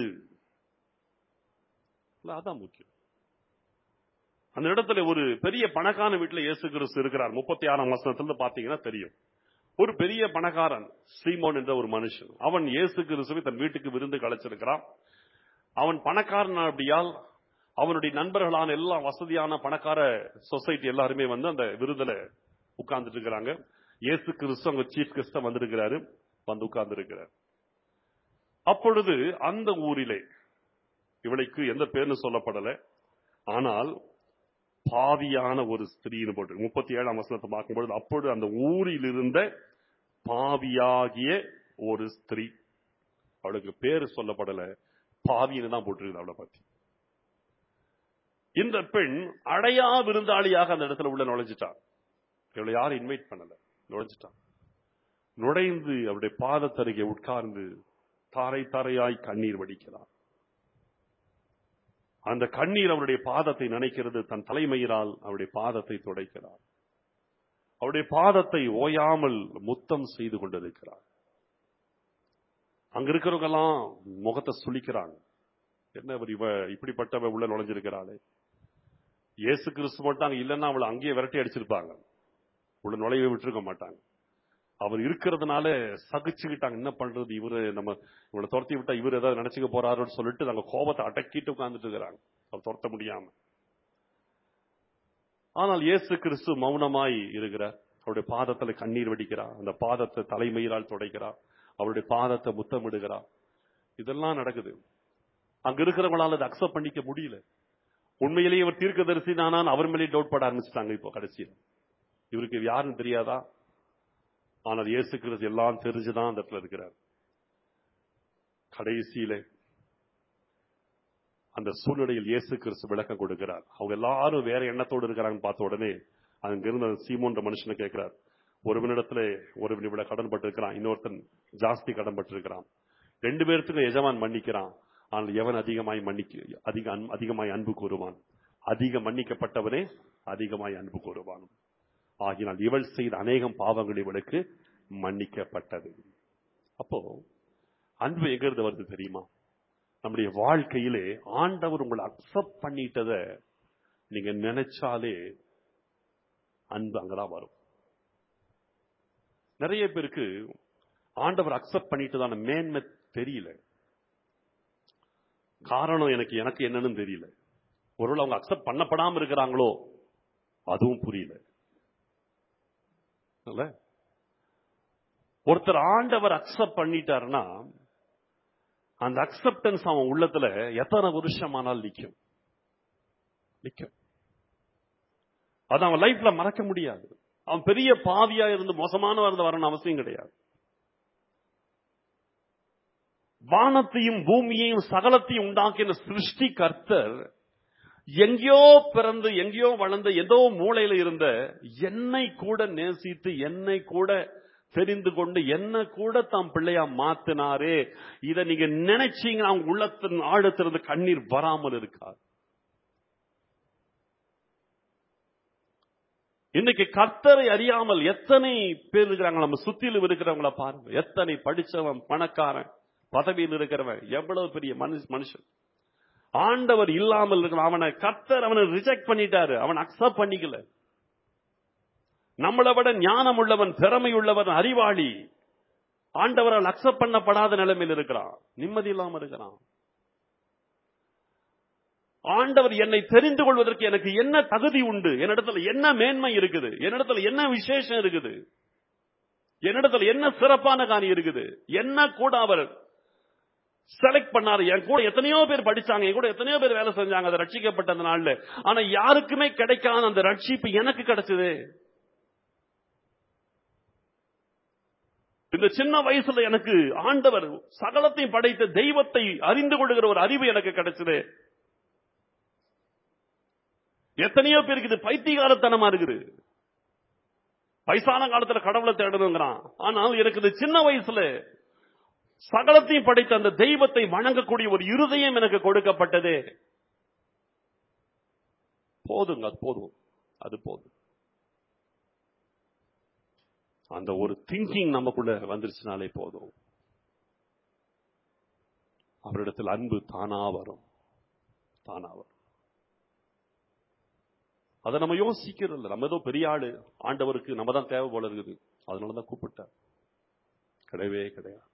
இல்ல, அதான் முக்கியம் அந்த இடத்துல ஒரு பெரிய பணக்கார வீட்டுல இயேசு கிறிஸ்து இருக்கிறார் முப்பத்தி ஆறாம் வசனத்துல பாத்தீங்கன்னா தெரியும் ஒரு பெரிய பணக்காரன் சீமோன் என்ற ஒரு மனுஷன் அவன் இயேசு கிறிஸ்துவை தன் வீட்டுக்கு விருந்து கலைச்சிருக்கிறான் அவன் பணக்காரன் அப்படியால் அவனுடைய நண்பர்களான எல்லா வசதியான பணக்கார சொசைட்டி எல்லாருமே வந்து அந்த விருதுல உட்கார்ந்துட்டு இருக்கிறாங்க இயேசு கிறிஸ்து அங்க சீஃப் கெஸ்டா வந்திருக்கிறாரு வந்து உட்கார்ந்து இருக்கிறார் அப்பொழுது அந்த ஊரிலே இவளுக்கு எந்த பேர்னு சொல்லப்படல ஆனால் பாவியான ஒரு ஸ்திரீன்னு போட்டு முப்பத்தி ஏழாம் வசனத்தை பார்க்கும்பொழுது அப்பொழுது அந்த ஊரில் இருந்த பாவியாகிய ஒரு ஸ்திரீ அவளுக்கு பேரு சொல்லப்படல பாவின்னு தான் போட்டிருக்கு அவளை பத்தி இந்த பெண் அடையா விருந்தாளியாக அந்த இடத்துல உள்ள நுழைஞ்சிட்டான் இவளை யாரும் இன்வைட் பண்ணல நுழைஞ்சிட்டான் நுழைந்து அவருடைய பாதத்தருகே உட்கார்ந்து தாரை தாரையாய் கண்ணீர் வடிக்கிறார் அந்த கண்ணீர் அவருடைய பாதத்தை நினைக்கிறது தன் தலைமையினால் அவருடைய பாதத்தை துடைக்கிறார் அவருடைய பாதத்தை ஓயாமல் முத்தம் செய்து கொண்டிருக்கிறார் அங்க இருக்கிறவங்க எல்லாம் முகத்தை சுளிக்கிறாங்க என்ன இவர் இவ இப்படிப்பட்டவ உள்ள நுழைஞ்சிருக்கிறாளே இயேசு கிறிஸ்து மட்டும் அங்க இல்லைன்னா அவளை அங்கேயே விரட்டி அடிச்சிருப்பாங்க உள்ள நுழைய விட்டுருக்க மாட்டாங்க அவர் இருக்கிறதுனால சகிச்சுக்கிட்டாங்க என்ன பண்றது இவரு நம்ம இவளை துரத்தி விட்டா இவர் ஏதாவது நினைச்சுக்க போறாருன்னு சொல்லிட்டு நாங்க கோபத்தை அடக்கிட்டு உட்கார்ந்துட்டு இருக்கிறாங்க அவர் துரத்த முடியாம ஆனால் இயேசு கிறிஸ்து மௌனமாய் இருக்கிறார் அவருடைய பாதத்துல கண்ணீர் வடிக்கிறார் அந்த பாதத்தை தலைமையிலால் துடைக்கிறார் அவருடைய பாதத்தை முத்தமிடுகிறான் இதெல்லாம் நடக்குது அங்க இருக்கிறவங்களால அதை அக்செப்ட் பண்ணிக்க முடியல உண்மையிலேயே இவர் தீர்க்கதரிசி தானான்னு அவர் மேலே டவுட் பட ஆரம்பிச்சிட்டாங்க இப்போ கடைசியில் இவருக்கு இது யாருன்னு தெரியாதா ஆனால் இயேசு கிறிஸ்து எல்லாம் தெரிஞ்சுதான் அந்த இடத்துல இருக்கிறார் கடைசியில அந்த சூழ்நிலையில் இயேசு கிறிஸ்து விளக்கம் கொடுக்கிறார் அவங்க எல்லாரும் வேற எண்ணத்தோடு இருக்கிறாங்கன்னு பார்த்த உடனே அங்க இருந்த சீமோன்ற மனுஷனை கேட்கிறார் ஒருவனிடத்துல ஒருவன் இவ்வளவு கடன் பட்டிருக்கிறான் இன்னொருத்தன் ஜாஸ்தி கடன் பட்டிருக்கிறான் ரெண்டு பேர்த்துக்கும் எஜமான் மன்னிக்கிறான் ஆனால் எவன் அதிகமாய் மன்னிக்க அதிக அன்- அதிகமாய் அன்பு கூறுவான் அதிக மன்னிக்கப்பட்டவனே அதிகமாய் அன்பு கூறுவான் ஆகினால் இவள் செய்த அநேகம் பாவங்கள் இவளுக்கு மன்னிக்கப்பட்டது அப்போ அன்பு எங்கிருந்து வருது தெரியுமா நம்முடைய வாழ்க்கையிலே ஆண்டவர் உங்களை அக்செப்ட் பண்ணிட்டத நீங்க நினைச்சாலே அன்பு அங்கதான் வரும் நிறைய பேருக்கு ஆண்டவர் அக்செப்ட் பண்ணிட்டதான மேன்மை தெரியல காரணம் எனக்கு எனக்கு என்னன்னு தெரியல ஒருவேளை அவங்க அக்செப்ட் பண்ணப்படாம இருக்கிறாங்களோ அதுவும் புரியல இல்ல? ஒருத்தர் ஆண்டவர் அக்செப்ட் பண்ணிட்டாருன்னா அந்த அக்செப்டன்ஸ் அவன் உள்ளத்துல எத்தனை வருஷமானால் நிக்கும் நிக்கும் அது அவன் லைஃப்ல மறக்க முடியாது அவன் பெரிய பாவியா இருந்து மோசமானவா இருந்து வரணும் அவசியம் கிடையாது வானத்தையும் பூமியையும் சகலத்தையும் உண்டாக்கின சிருஷ்டி கர்த்தர் எங்கேயோ பிறந்து எங்கேயோ வளர்ந்த ஏதோ மூளையில இருந்த என்னை கூட நேசித்து என்னை கூட தெரிந்து கொண்டு என்ன கூட தாம் பிள்ளையா மாத்தினாரே இத நீங்க நினைச்சீங்கன்னா அவங்க உள்ளத்தின் ஆழத்திலிருந்து கண்ணீர் வராமல் இருக்காது இன்னைக்கு கர்த்தரை அறியாமல் எத்தனை பேர் இருக்கிறாங்க நம்ம சுத்திலும் இருக்கிறவங்கள பாருங்க எத்தனை படிச்சவன் பணக்காரன் பதவியில் இருக்கிறவன் எவ்வளவு பெரிய மனுஷ- மனுஷன் ஆண்டவர் இல்லாமல் இருக்கிறான் அவனை கர்த்தர் அவனை ரிஜெக்ட் பண்ணிட்டாரு அவன் அக்செப்ட் பண்ணிக்கல நம்மளை விட ஞானம் உள்ளவன் திறமை உள்ளவன் அறிவாளி ஆண்டவரால் அக்செப்ட் பண்ணப்படாத நிலைமையில் இருக்கிறான் நிம்மதி இல்லாம இருக்கிறான் ஆண்டவர் என்னை தெரிந்து கொள்வதற்கு எனக்கு என்ன தகுதி உண்டு என்னிடத்துல என்ன மேன்மை இருக்குது என்னிடத்துல என்ன விசேஷம் இருக்குது என்னிடத்துல என்ன சிறப்பான காரியம் இருக்குது என்ன கூட அவர் செலக்ட் பண்ணாரு என் கூட எத்தனையோ பேர் படிச்சாங்க என் கூட எத்தனையோ பேர் வேலை செஞ்சாங்க அதை ரட்சிக்கப்பட்ட அந்த நாள்ல ஆனா யாருக்குமே கிடைக்காத அந்த ரட்சிப்பு எனக்கு கிடைச்சது இந்த சின்ன வயசுல எனக்கு ஆண்டவர் சகலத்தையும் படைத்த தெய்வத்தை அறிந்து கொள்ளுகிற ஒரு அறிவு எனக்கு கிடைச்சது எத்தனையோ பேருக்கு இது பைத்தியகாரத்தனமா இருக்குது வயசான காலத்துல கடவுளை தேடணுங்கிறான் ஆனால் எனக்கு இது சின்ன வயசுல சகலத்தையும் படைத்த அந்த தெய்வத்தை வணங்கக்கூடிய ஒரு இருதயம் எனக்கு கொடுக்கப்பட்டதே போதுங்க அது போதும் அது போதும் அந்த ஒரு திங்கிங் நமக்குள்ள வந்துருச்சுனாலே போதும் அவரிடத்தில் அன்பு தானா வரும் தானா வரும் அதை நம்ம யோசிக்கிறது இல்லை நம்ம ஏதோ பெரிய ஆளு ஆண்டவருக்கு நம்ம தான் தேவை போல இருக்குது அதனாலதான் கூப்பிட்டார் கிடையவே கிடையாது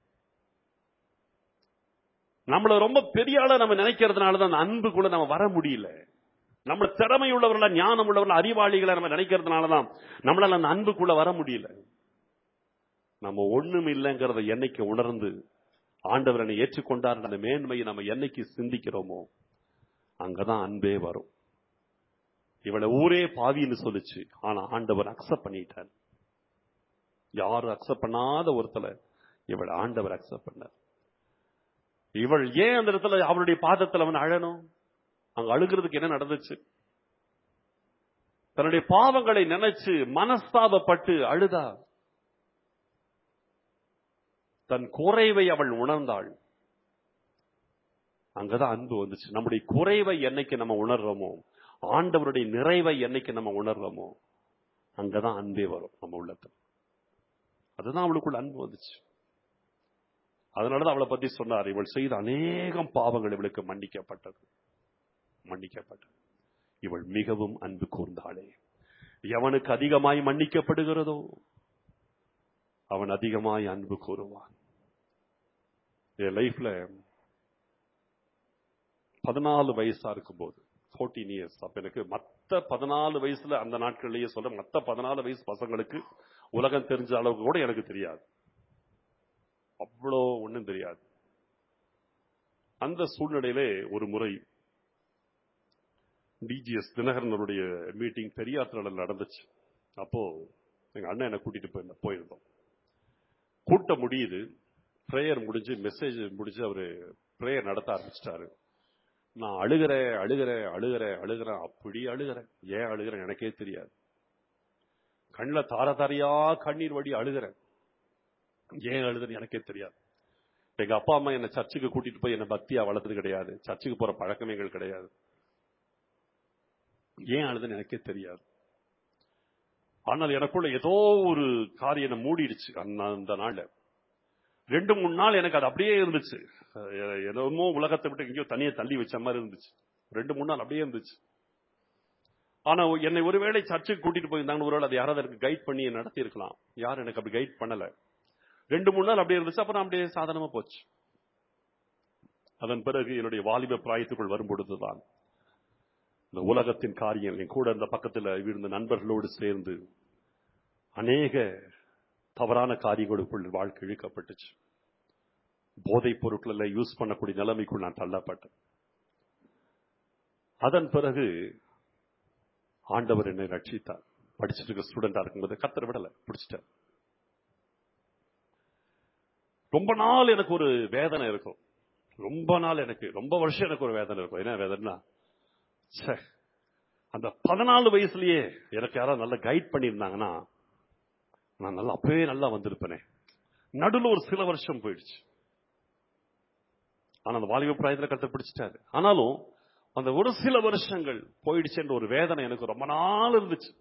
நம்மள ரொம்ப பெரிய ஆளா நம்ம நினைக்கிறதுனால தான் அந்த அன்புக்குள்ள நம்ம வர முடியல நம்ம திறமை உள்ளவர்களா ஞானம் உள்ளவர்களா அறிவாளிகளை நம்ம நினைக்கிறதுனால தான் நம்மளால அந்த அன்புக்குள்ள வர முடியல நம்ம ஒண்ணும் இல்லைங்கிறத என்னைக்கு உணர்ந்து ஆண்டவர் என்னை ஏற்றுக்கொண்டார் அந்த மேன்மையை நம்ம என்னைக்கு சிந்திக்கிறோமோ அங்கதான் அன்பே வரும் இவளை ஊரே பாவின்னு சொல்லுச்சு ஆனா ஆண்டவர் அக்செப்ட் பண்ணிட்டார் யாரும் அக்செப்ட் பண்ணாத ஒருத்தல இவளை ஆண்டவர் அக்செப்ட் பண்ணார் இவள் ஏன் அந்த இடத்துல அவளுடைய பாதத்துல அவன் அழணும் அங்க அழுகிறதுக்கு என்ன நடந்துச்சு தன்னுடைய பாவங்களை நினைச்சு மனஸ்தாபப்பட்டு அழுதா தன் குறைவை அவள் உணர்ந்தாள் அங்கதான் அன்பு வந்துச்சு நம்முடைய குறைவை என்னைக்கு நம்ம உணர்றோமோ ஆண்டவருடைய நிறைவை என்னைக்கு நம்ம உணர்றோமோ அங்கதான் அன்பே வரும் நம்ம உள்ளத்துல அதுதான் அவளுக்குள்ள அன்பு வந்துச்சு அதனாலதான் அவளை பத்தி சொன்னார் இவள் செய்த அநேகம் பாவங்கள் இவளுக்கு மன்னிக்கப்பட்டது மன்னிக்கப்பட்டது இவள் மிகவும் அன்பு கூர்ந்தாளே எவனுக்கு அதிகமாய் மன்னிக்கப்படுகிறதோ அவன் அதிகமாய் அன்பு கூறுவான் என் லைஃப்ல பதினாலு வயசா இருக்கும்போது ஃபோர்டீன் இயர்ஸ் அப்ப எனக்கு மத்த பதினாலு வயசுல அந்த நாட்கள்லயே சொல்ற மத்த பதினாலு வயசு பசங்களுக்கு உலகம் தெரிஞ்ச அளவுக்கு கூட எனக்கு தெரியாது அவ்வளோ ஒண்ணும் தெரியாது அந்த சூழ்நிலையிலே ஒரு முறை டிஜிஎஸ் தினகரனுடைய மீட்டிங் பெரியார் திடலில் நடந்துச்சு அப்போ எங்க அண்ணன் என்னை கூட்டிட்டு போய் போயிருந்தோம் கூட்டம் முடியுது ப்ரேயர் முடிஞ்சு மெசேஜ் முடிஞ்சு அவரு ப்ரேயர் நடத்த ஆரம்பிச்சிட்டாரு நான் அழுகிறேன் அழுகிறேன் அழுகிறேன் அழுகிறேன் அப்படி அழுகிறேன் ஏன் அழுகிறேன் எனக்கே தெரியாது கண்ணில் தார தாரையா கண்ணீர் வடி அழுகிறேன் ஏன் அழுதுன்னு எனக்கே தெரியாது எங்க அப்பா அம்மா என்ன சர்ச்சுக்கு கூட்டிட்டு போய் என்ன பக்தியா வளர்த்தது கிடையாது சர்ச்சுக்கு போற பழக்கமே எங்களுக்கு கிடையாது ஏன் அழுதுன்னு எனக்கே தெரியாது ஆனால் எனக்குள்ள ஏதோ ஒரு காரியம் என்ன மூடிடுச்சு அந்த அந்த நாள்ல ரெண்டு மூணு நாள் எனக்கு அது அப்படியே இருந்துச்சு அஹ் என்னமோ உலகத்தை விட்டு எங்கேயோ தனியா தள்ளி வச்ச மாதிரி இருந்துச்சு ரெண்டு மூணு நாள் அப்படியே இருந்துச்சு ஆனா என்னை ஒருவேளை சர்ச்சுக்கு கூட்டிட்டு போயிருந்தாங்கன்னு ஒருவேளை அது யாராவது எனக்கு கைட் பண்ணி நடத்தி இருக்கலாம் யாரும் எனக்கு அப்படி கைட் பண்ணல ரெண்டு மூணு நாள் அப்படியே இருந்துச்சு அப்புறம் அப்படியே சாதாரணமா போச்சு அதன் பிறகு என்னுடைய வாலிப பிராயத்துக்குள் வரும் பொழுதுதான் இந்த உலகத்தின் காரியம் என் கூட இருந்த பக்கத்தில் இருந்த நண்பர்களோடு சேர்ந்து அநேக தவறான காரியங்களுக்குள் வாழ்க்கை இழுக்கப்பட்டுச்சு போதைப் பொருட்களை யூஸ் பண்ணக்கூடிய நிலைமைக்குள் நான் தள்ளப்பட்டேன் அதன் பிறகு ஆண்டவர் என்னை ரட்சித்தார் படிச்சுட்டு இருக்க ஸ்டூடெண்டா இருக்கும்போது கத்தரை விடல பிடிச்சிட்டார் ரொம்ப நாள் எனக்கு ஒரு வேதனை இருக்கும் ரொம்ப நாள் எனக்கு ரொம்ப வருஷம் எனக்கு ஒரு வேதனை இருக்கும் என்ன வேதனைனா ச்சே, அந்த பதினாலு வயசுலயே எனக்கு யாராவது நல்லா கைட் பண்ணியிருந்தாங்கன்னா நான் நல்லா அப்பவே நல்லா வந்திருப்பேனே நடுவில் ஒரு சில வருஷம் போயிடுச்சு ஆனா அந்த வாலிப பிராயத்தில் கருத்தை பிடிச்சிட்டாரு ஆனாலும் அந்த ஒரு சில வருஷங்கள் போயிடுச்சுன்ற ஒரு வேதனை எனக்கு ரொம்ப நாள் இருந்துச்சு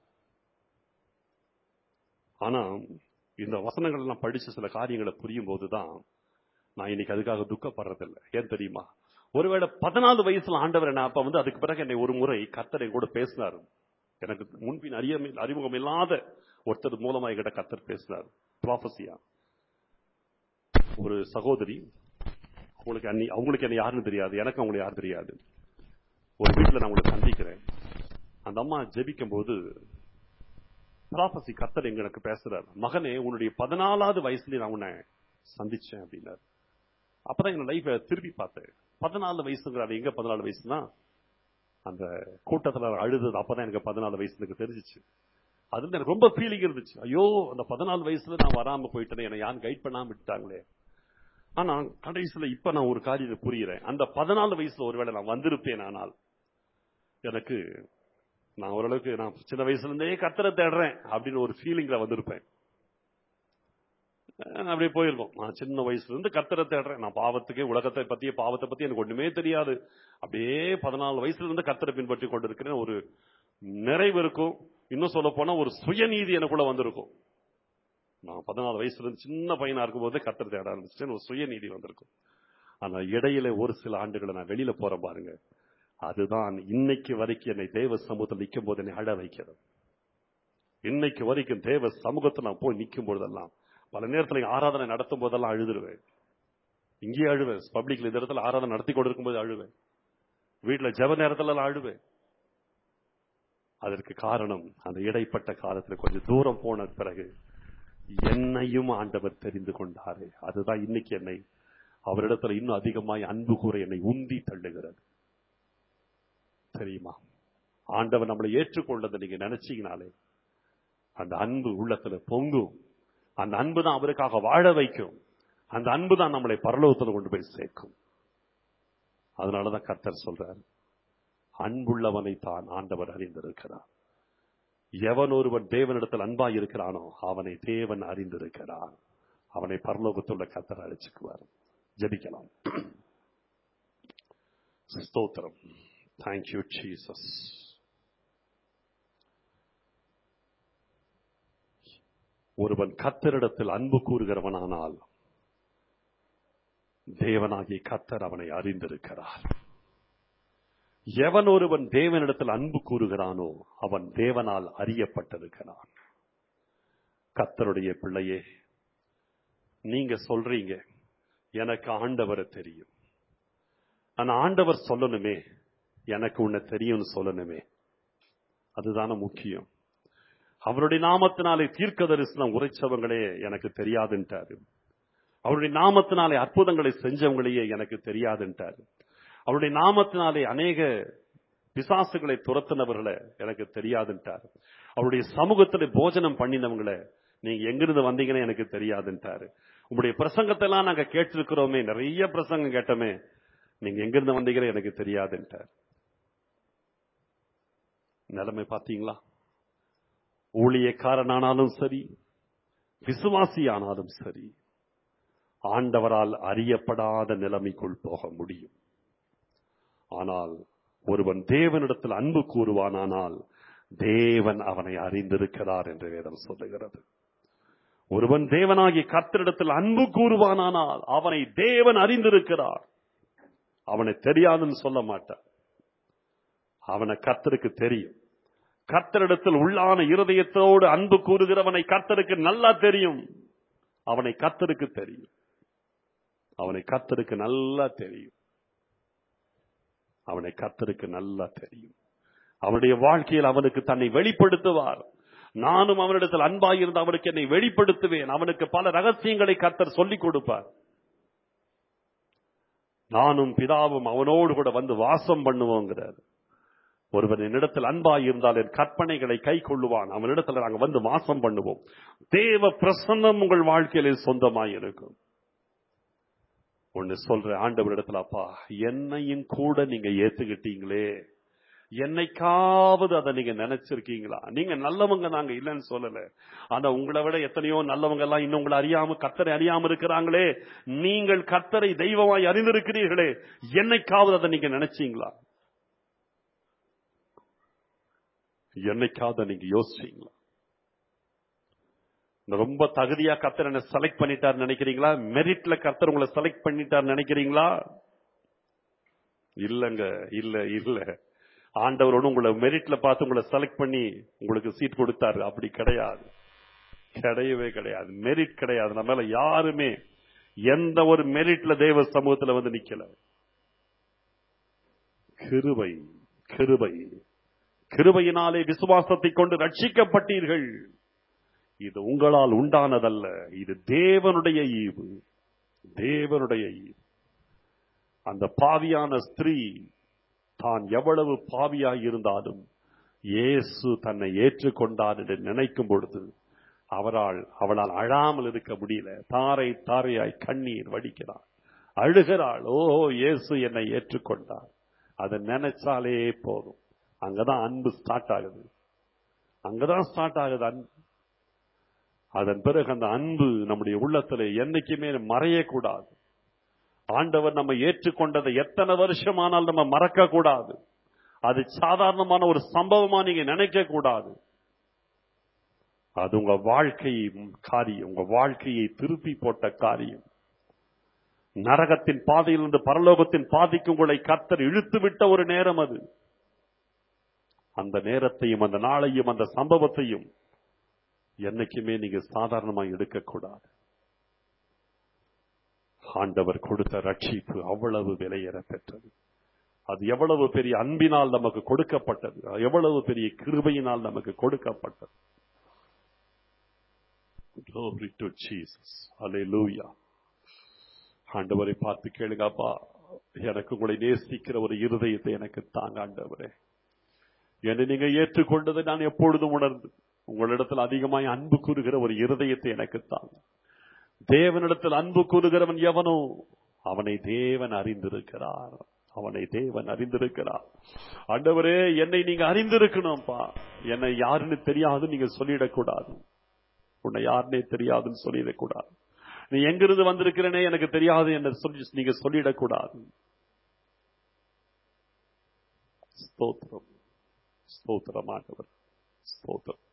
ஆனா இந்த வசனங்கள் எல்லாம் படிச்சு சில காரியங்களை புரியும் போதுதான் நான் இன்னைக்கு அதுக்காக துக்கப்படுறதில்லை ஏன் தெரியுமா ஒருவேளை பதினாலு வயசுல ஆண்டவர் என்ன அப்ப வந்து அதுக்கு பிறகு என்னை ஒரு முறை கர்த்தர் என் கூட பேசினார் எனக்கு முன்பின் அறிய அறிமுகம் இல்லாத ஒருத்தர் மூலமா என்கிட்ட கர்த்தர் பேசினார் ப்ராஃபஸியா ஒரு சகோதரி உங்களுக்கு அன்னி அவங்களுக்கு என்ன யாருன்னு தெரியாது எனக்கு அவங்களை யாரும் தெரியாது ஒரு வீட்டுல நான் உங்களை சந்திக்கிறேன் அந்த அம்மா ஜெபிக்கும் போது ப்ராஃபஸி கர்த்தர் எங்க எனக்கு பேசுறாரு மகனே உன்னுடைய பதினாலாவது வயசுல நான் உன்னை சந்திச்சேன் அப்படின்னாரு அப்பதான் எங்க லைஃப திருப்பி பார்த்தேன் பதினாலு வயசுங்கிற அது எங்க பதினாலு வயசுனா அந்த கூட்டத்துல அழுது அப்பதான் எனக்கு பதினாலு வயசு எனக்கு தெரிஞ்சிச்சு அதுல எனக்கு ரொம்ப ஃபீலிங் இருந்துச்சு ஐயோ அந்த பதினாலு வயசுல நான் வராம போயிட்டேனே என்னை யாரும் கைட் பண்ணாம விட்டாங்களே ஆனா கடைசியில இப்ப நான் ஒரு காரியத்தை புரியுறேன் அந்த பதினாலு வயசுல ஒருவேளை நான் வந்திருப்பேன் ஆனால் எனக்கு நான் ஓரளவுக்கு நான் சின்ன வயசுல இருந்தே கத்தரை தேடுறேன் அப்படின்னு ஒரு ஃபீலிங்ல வந்திருப்பேன் அஹ் அப்படியே போயிருக்கோம் நான் சின்ன வயசுல இருந்து கத்தரை தேடுறேன் நான் பாவத்துக்கே உலகத்தை பத்திய பாவத்தை பத்தி எனக்கு ஒண்ணுமே தெரியாது அப்படியே பதினாலு வயசுல இருந்து கத்தரை பின்பற்றி கொண்டிருக்கிறேன் ஒரு நிறைவு இருக்கும் இன்னும் சொல்ல போனா ஒரு சுயநீதி எனக்குள்ள வந்திருக்கும் நான் பதினாலு வயசுல இருந்து சின்ன பையனா இருக்கும்போது கத்தரை தேட ஆரம்பிச்சிட்டேன் ஒரு சுயநீதி வந்திருக்கும் ஆனா இடையில ஒரு சில ஆண்டுகளை நான் வெளியில போறேன் பாருங்க அதுதான் இன்னைக்கு வரைக்கும் என்னை தேவ சமூகத்தில் நிற்கும் போது என்னை அழ வைக்கிறது இன்னைக்கு வரைக்கும் தேவ சமூகத்தில் நான் போய் நிற்கும் போதெல்லாம் பல நேரத்துல இங்க ஆராதனை நடத்தும் போதெல்லாம் அழுதுருவேன் இங்கேயே அழுவேன் பப்ளிக்ல இந்த இடத்துல ஆராதனை நடத்தி கொண்டிருக்கும் போது அழுவேன் வீட்டுல ஜெப நேரத்துல எல்லாம் அழுவேன் அதற்கு காரணம் அந்த இடைப்பட்ட காலத்துல கொஞ்சம் தூரம் போன பிறகு என்னையும் ஆண்டவர் தெரிந்து கொண்டாரு அதுதான் இன்னைக்கு என்னை அவரிடத்துல இன்னும் அதிகமாய் அன்பு கூற என்னை உந்தி தள்ளுகிறது தெரியுமா ஆண்டவர் நம்மளை ஏற்றுக்கொண்டதை நீங்க நினைச்சீங்கனாலே அந்த அன்பு உள்ளத்துல பொங்கும் அந்த அன்பு தான் அவருக்காக வாழ வைக்கும் அந்த அன்பு தான் நம்மளை பரலோகத்தில் கொண்டு போய் சேர்க்கும் அதனாலதான் கர்த்தர் சொல்றார் அன்புள்ளவனை தான் ஆண்டவர் அறிந்திருக்கிறார் எவன் ஒருவன் தேவனிடத்தில் அன்பாய் இருக்கிறானோ அவனை தேவன் அறிந்திருக்கிறான் அவனை பரலோகத்துள்ள கர்த்தர் அழைச்சுக்குவார் ஜெபிக்கலாம் ஸ்தோத்திரம் தேங்க்யூ ஜீசஸ் ஒருவன் கத்தரிடத்தில் அன்பு கூறுகிறவனானால் தேவனாகிய கத்தர் அவனை அறிந்திருக்கிறார் எவன் ஒருவன் தேவனிடத்தில் அன்பு கூறுகிறானோ அவன் தேவனால் அறியப்பட்டிருக்கிறான் கத்தருடைய பிள்ளையே நீங்க சொல்றீங்க எனக்கு ஆண்டவரை தெரியும் ஆனா ஆண்டவர் சொல்லணுமே எனக்கு உன்னை தெரியும்னு சொல்லணுமே அதுதானே முக்கியம் அவருடைய நாமத்தினாலே தீர்க்க தரிசனம் உரைச்சவங்களே எனக்கு தெரியாதுன்ட்டாரு அவருடைய நாமத்தினாலே அற்புதங்களை செஞ்சவங்களையே எனக்கு தெரியாதுன்ட்டாரு அவருடைய நாமத்தினாலே அநேக பிசாசுகளை துரத்தினவர்களை எனக்கு தெரியாதுன்ட்டாரு அவருடைய சமூகத்துல போஜனம் பண்ணினவங்களை நீங்க எங்கிருந்து வந்தீங்கன்னு எனக்கு தெரியாதுன்ட்டாரு உங்களுடைய பிரசங்கத்தை எல்லாம் நாங்க கேட்டிருக்கிறோமே நிறைய பிரசங்கம் கேட்டோமே நீங்க எங்கிருந்து வந்தீங்கன்னு எனக்கு தெரியாதுன்ட்டார் நிலைமை பாத்தீங்களா ஊழியக்காரனானாலும் சரி விசுவாசி ஆனாலும் சரி ஆண்டவரால் அறியப்படாத நிலைமைக்குள் போக முடியும் ஆனால் ஒருவன் தேவனிடத்தில் அன்பு கூறுவானானால் தேவன் அவனை அறிந்திருக்கிறார் என்று வேதம் சொல்லுகிறது ஒருவன் தேவனாகிய கர்த்தரிடத்தில் அன்பு கூறுவானானால் அவனை தேவன் அறிந்திருக்கிறார் அவனை தெரியாதுன்னு சொல்ல மாட்டான் அவனை கர்த்தருக்கு தெரியும் கர்த்தரிடத்தில் உள்ளான இருதயத்தோடு அன்பு கூறுகிறவனை கர்த்தருக்கு நல்லா தெரியும் அவனை கர்த்தருக்கு தெரியும் அவனை கர்த்தருக்கு நல்லா தெரியும் அவனை கர்த்தருக்கு நல்லா தெரியும் அவனுடைய வாழ்க்கையில் அவனுக்கு தன்னை வெளிப்படுத்துவார் நானும் அவனிடத்தில் அன்பாயிருந்து அவனுக்கு என்னை வெளிப்படுத்துவேன் அவனுக்கு பல ரகசியங்களை கர்த்தர் சொல்லிக் கொடுப்பார் நானும் பிதாவும் அவனோடு கூட வந்து வாசம் பண்ணுவோங்கிறார் ஒருவன் என்னிடத்தில் அன்பாய் இருந்தால் என் கற்பனைகளை கை கொள்ளுவான் அவனிடத்தில் நாங்க வந்து வாசம் பண்ணுவோம் தேவ பிரசன்னம் உங்கள் வாழ்க்கையிலே சொந்தமாய் இருக்கும் ஒன்னு சொல்ற ஆண்டவரிடத்துல அப்பா என்னையும் கூட நீங்க ஏத்துக்கிட்டீங்களே என்னைக்காவது அதை நீங்க நினைச்சிருக்கீங்களா நீங்க நல்லவங்க நாங்க இல்லைன்னு சொல்லல ஆனா உங்களை விட எத்தனையோ நல்லவங்க எல்லாம் இன்னும் உங்களை அறியாம கத்தரை அறியாம இருக்கிறாங்களே நீங்கள் கத்தரை தெய்வமாய் அறிந்திருக்கிறீர்களே என்னைக்காவது அதை நீங்க நினைச்சீங்களா என்னைக்காவது நீங்க யோசிச்சீங்களா ரொம்ப தகுதியா கத்தர் என்ன செலக்ட் பண்ணிட்டார் நினைக்கிறீங்களா மெரிட்ல கத்தர் உங்களை செலக்ட் பண்ணிட்டார் நினைக்கிறீங்களா இல்லங்க இல்ல இல்ல ஆண்டவர் ஒண்ணு உங்களை மெரிட்ல பார்த்து உங்களை செலக்ட் பண்ணி உங்களுக்கு சீட் கொடுத்தாரு அப்படி கிடையாது கிடையவே கிடையாது மெரிட் கிடையாது நம்ம மேல யாருமே எந்த ஒரு மெரிட்ல தேவ சமூகத்துல வந்து நிக்கல கிருபை கிருபை கிருபையினாலே விசுவாசத்தை கொண்டு ரட்சிக்கப்பட்டீர்கள் இது உங்களால் உண்டானதல்ல இது தேவனுடைய ஈவு தேவனுடைய ஈவு அந்த பாவியான ஸ்திரீ தான் எவ்வளவு பாவியாய் இருந்தாலும் இயேசு தன்னை ஏற்றுக்கொண்டார் என்று நினைக்கும் பொழுது அவரால் அவளால் அழாமல் இருக்க முடியல தாரை தாரையாய் கண்ணீர் வடிக்கிறார் அழுகிறாள் ஓ இயேசு என்னை ஏற்றுக்கொண்டார் அதை நினைச்சாலே போதும் அங்கதான் அன்பு ஸ்டார்ட் ஆகுது அங்கதான் ஸ்டார்ட் ஆகுது அன்பு அதன் பிறகு அந்த அன்பு நம்முடைய உள்ளத்துல என்னைக்குமே மறையக்கூடாது ஆண்டவர் நம்ம ஏற்றுக்கொண்டதை எத்தனை வருஷமானால் நம்ம மறக்க கூடாது அது சாதாரணமான ஒரு சம்பவமா நீங்க நினைக்க கூடாது அது உங்க வாழ்க்கை காரியம் உங்க வாழ்க்கையை திருப்பி போட்ட காரியம் நரகத்தின் பாதையிலிருந்து பரலோகத்தின் பாதைக்கு உங்களை கத்தர் இழுத்து விட்ட ஒரு நேரம் அது அந்த நேரத்தையும் அந்த நாளையும் அந்த சம்பவத்தையும் என்னைக்குமே நீங்க சாதாரணமா எடுக்கக்கூடாது ஆண்டவர் கொடுத்த ரட்சிப்பு அவ்வளவு விலையேற பெற்றது அது எவ்வளவு பெரிய அன்பினால் நமக்கு கொடுக்கப்பட்டது எவ்வளவு பெரிய கிருபையினால் நமக்கு கொடுக்கப்பட்டது Glory to Jesus. Hallelujah. ஆண்டவரை பார்த்து கேளுங்கப்பா எனக்கு உங்களை நேசிக்கிற ஒரு இருதயத்தை எனக்கு தாங்க ஆண்டவரே என்னை நீங்க ஏற்றுக்கொண்டதை நான் எப்பொழுதும் உணர்ந்து உங்களிடத்தில் அதிகமாய் அன்பு கூறுகிற ஒரு இருதயத்தை எனக்கு தாங்க தேவனிடத்தில் அன்பு கூறுகிறவன் எவனோ அவனை தேவன் அறிந்திருக்கிறார் அவனை தேவன் அறிந்திருக்கிறார் ஆண்டவரே என்னை நீங்க அறிந்திருக்கணும்ப்பா என்னை யாருன்னு தெரியாது நீங்க சொல்லிடக்கூடாது உன்னை யாருன்னே தெரியாதுன்னு சொல்லிடக்கூடாது நீ எங்கிருந்து வந்திருக்கிறனே எனக்கு தெரியாது என்ன சொல்லி நீங்க சொல்லிடக்கூடாது ஸ்தோத்திரம் ஸ்தோத்திரம் ஆண்டவர் ஸ்தோத்திரம்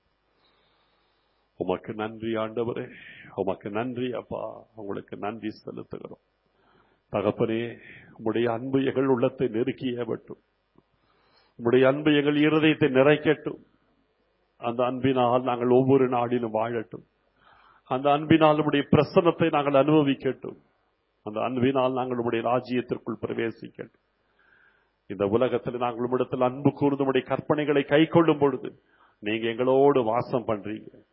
உமக்கு நன்றி ஆண்டவரே உமக்கு நன்றி அப்பா உங்களுக்கு நன்றி செலுத்துகிறோம் தகப்பனே உம்முடைய அன்பு எங்கள் உள்ளத்தை நெருக்கியவட்டும் உம்முடைய அன்பு எங்கள் இருதயத்தை நிறைக்கட்டும் அந்த அன்பினால் நாங்கள் ஒவ்வொரு நாளிலும் வாழட்டும் அந்த அன்பினால் உடைய பிரசன்னத்தை நாங்கள் அனுபவிக்கட்டும் அந்த அன்பினால் நாங்கள் உடைய ராஜ்யத்திற்குள் பிரவேசிக்கட்டும் இந்த உலகத்தில் நாங்கள் உம்மிடத்தில் அன்பு கூர்ந்து உடைய கற்பனைகளை கை கொள்ளும் பொழுது நீங்க எங்களோடு வாசம் பண்றீங்க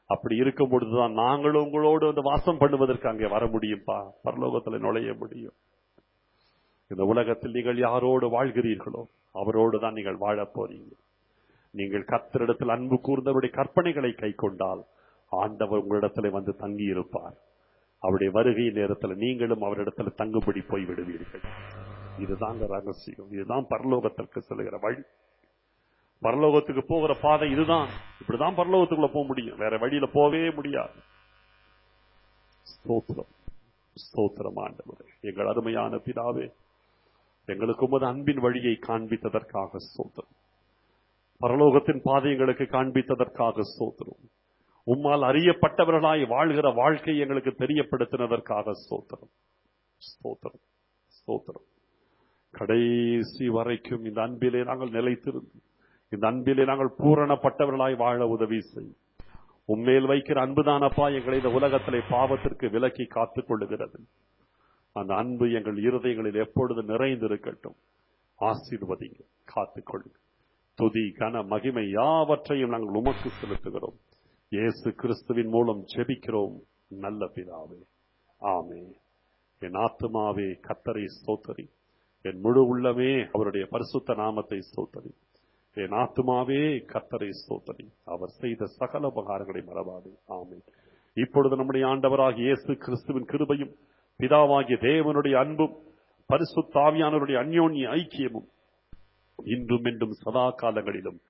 அப்படி இருக்கும் பொழுதுதான் நாங்களும் உங்களோடு வந்து வாசம் பண்ணுவதற்கு அங்கே வர முடியும்பா பரலோகத்தில் நுழைய முடியும் இந்த உலகத்தில் நீங்கள் யாரோடு வாழ்கிறீர்களோ அவரோடு தான் நீங்கள் வாழப் போறீங்க நீங்கள் கர்த்தரிடத்தில் அன்பு கூர்ந்தவருடைய கற்பனைகளை கை கொண்டால் ஆண்டவர் உங்களிடத்தில் வந்து தங்கி இருப்பார் அவருடைய வருகை நேரத்தில் நீங்களும் அவரிடத்தில் தங்குபடி போய் விடுவீர்கள் இதுதான் ரகசியம் இதுதான் பரலோகத்திற்கு செல்கிற வழி பரலோகத்துக்கு போகிற பாதை இதுதான் இப்படிதான் பரலோகத்துக்குள்ள போக முடியும் வேற வழியில போகவே முடியாது ஸ்தோத்திரம் ஸ்தோத்திரம் ஆண்டவரே எங்கள் அருமையான பிதாவே எங்களுக்கு உமது அன்பின் வழியை காண்பித்ததற்காக ஸ்தோத்திரம் பரலோகத்தின் பாதை எங்களுக்கு காண்பித்ததற்காக ஸ்தோத்திரம் உம்மால் அறியப்பட்டவர்களாய் வாழ்கிற வாழ்க்கை எங்களுக்கு தெரியப்படுத்தினதற்காக ஸ்தோத்திரம் ஸ்தோத்திரம் ஸ்தோத்திரம் கடைசி வரைக்கும் இந்த அன்பிலே நாங்கள் நிலைத்திருந்து இந்த அன்பிலே நாங்கள் பூரணப்பட்டவர்களாய் வாழ உதவி செய் உம்மேல் வைக்கிற அன்புதானப்பா எங்களை இந்த உலகத்திலே பாவத்திற்கு விலக்கி காத்துக் கொள்ளுகிறது அந்த அன்பு எங்கள் இருதயங்களில் எப்பொழுது நிறைந்திருக்கட்டும் ஆசீர்வதிங்க காத்துக்கொள்ளுங்க துதி கன மகிமை யாவற்றையும் நாங்கள் உமக்கு செலுத்துகிறோம் இயேசு கிறிஸ்துவின் மூலம் ஜெபிக்கிறோம் நல்ல பிதாவே ஆமே என் ஆத்துமாவே கத்தரை ஸ்தோத்தரி என் முழு உள்ளமே அவருடைய பரிசுத்த நாமத்தை ஸ்தோத்தரி என் ஆத்துமாவே கத்தரை ஸ்தோத்தரி அவர் செய்த சகல உபகாரங்களை மறவாதே ஆமே இப்பொழுது நம்முடைய ஆண்டவராகிய இயேசு கிறிஸ்துவின் கிருபையும் பிதாவாகிய தேவனுடைய அன்பும் பரிசுத்தாவியானவருடைய அந்யோன்ய ஐக்கியமும் இன்றும் என்றும் சதா காலங்களிலும்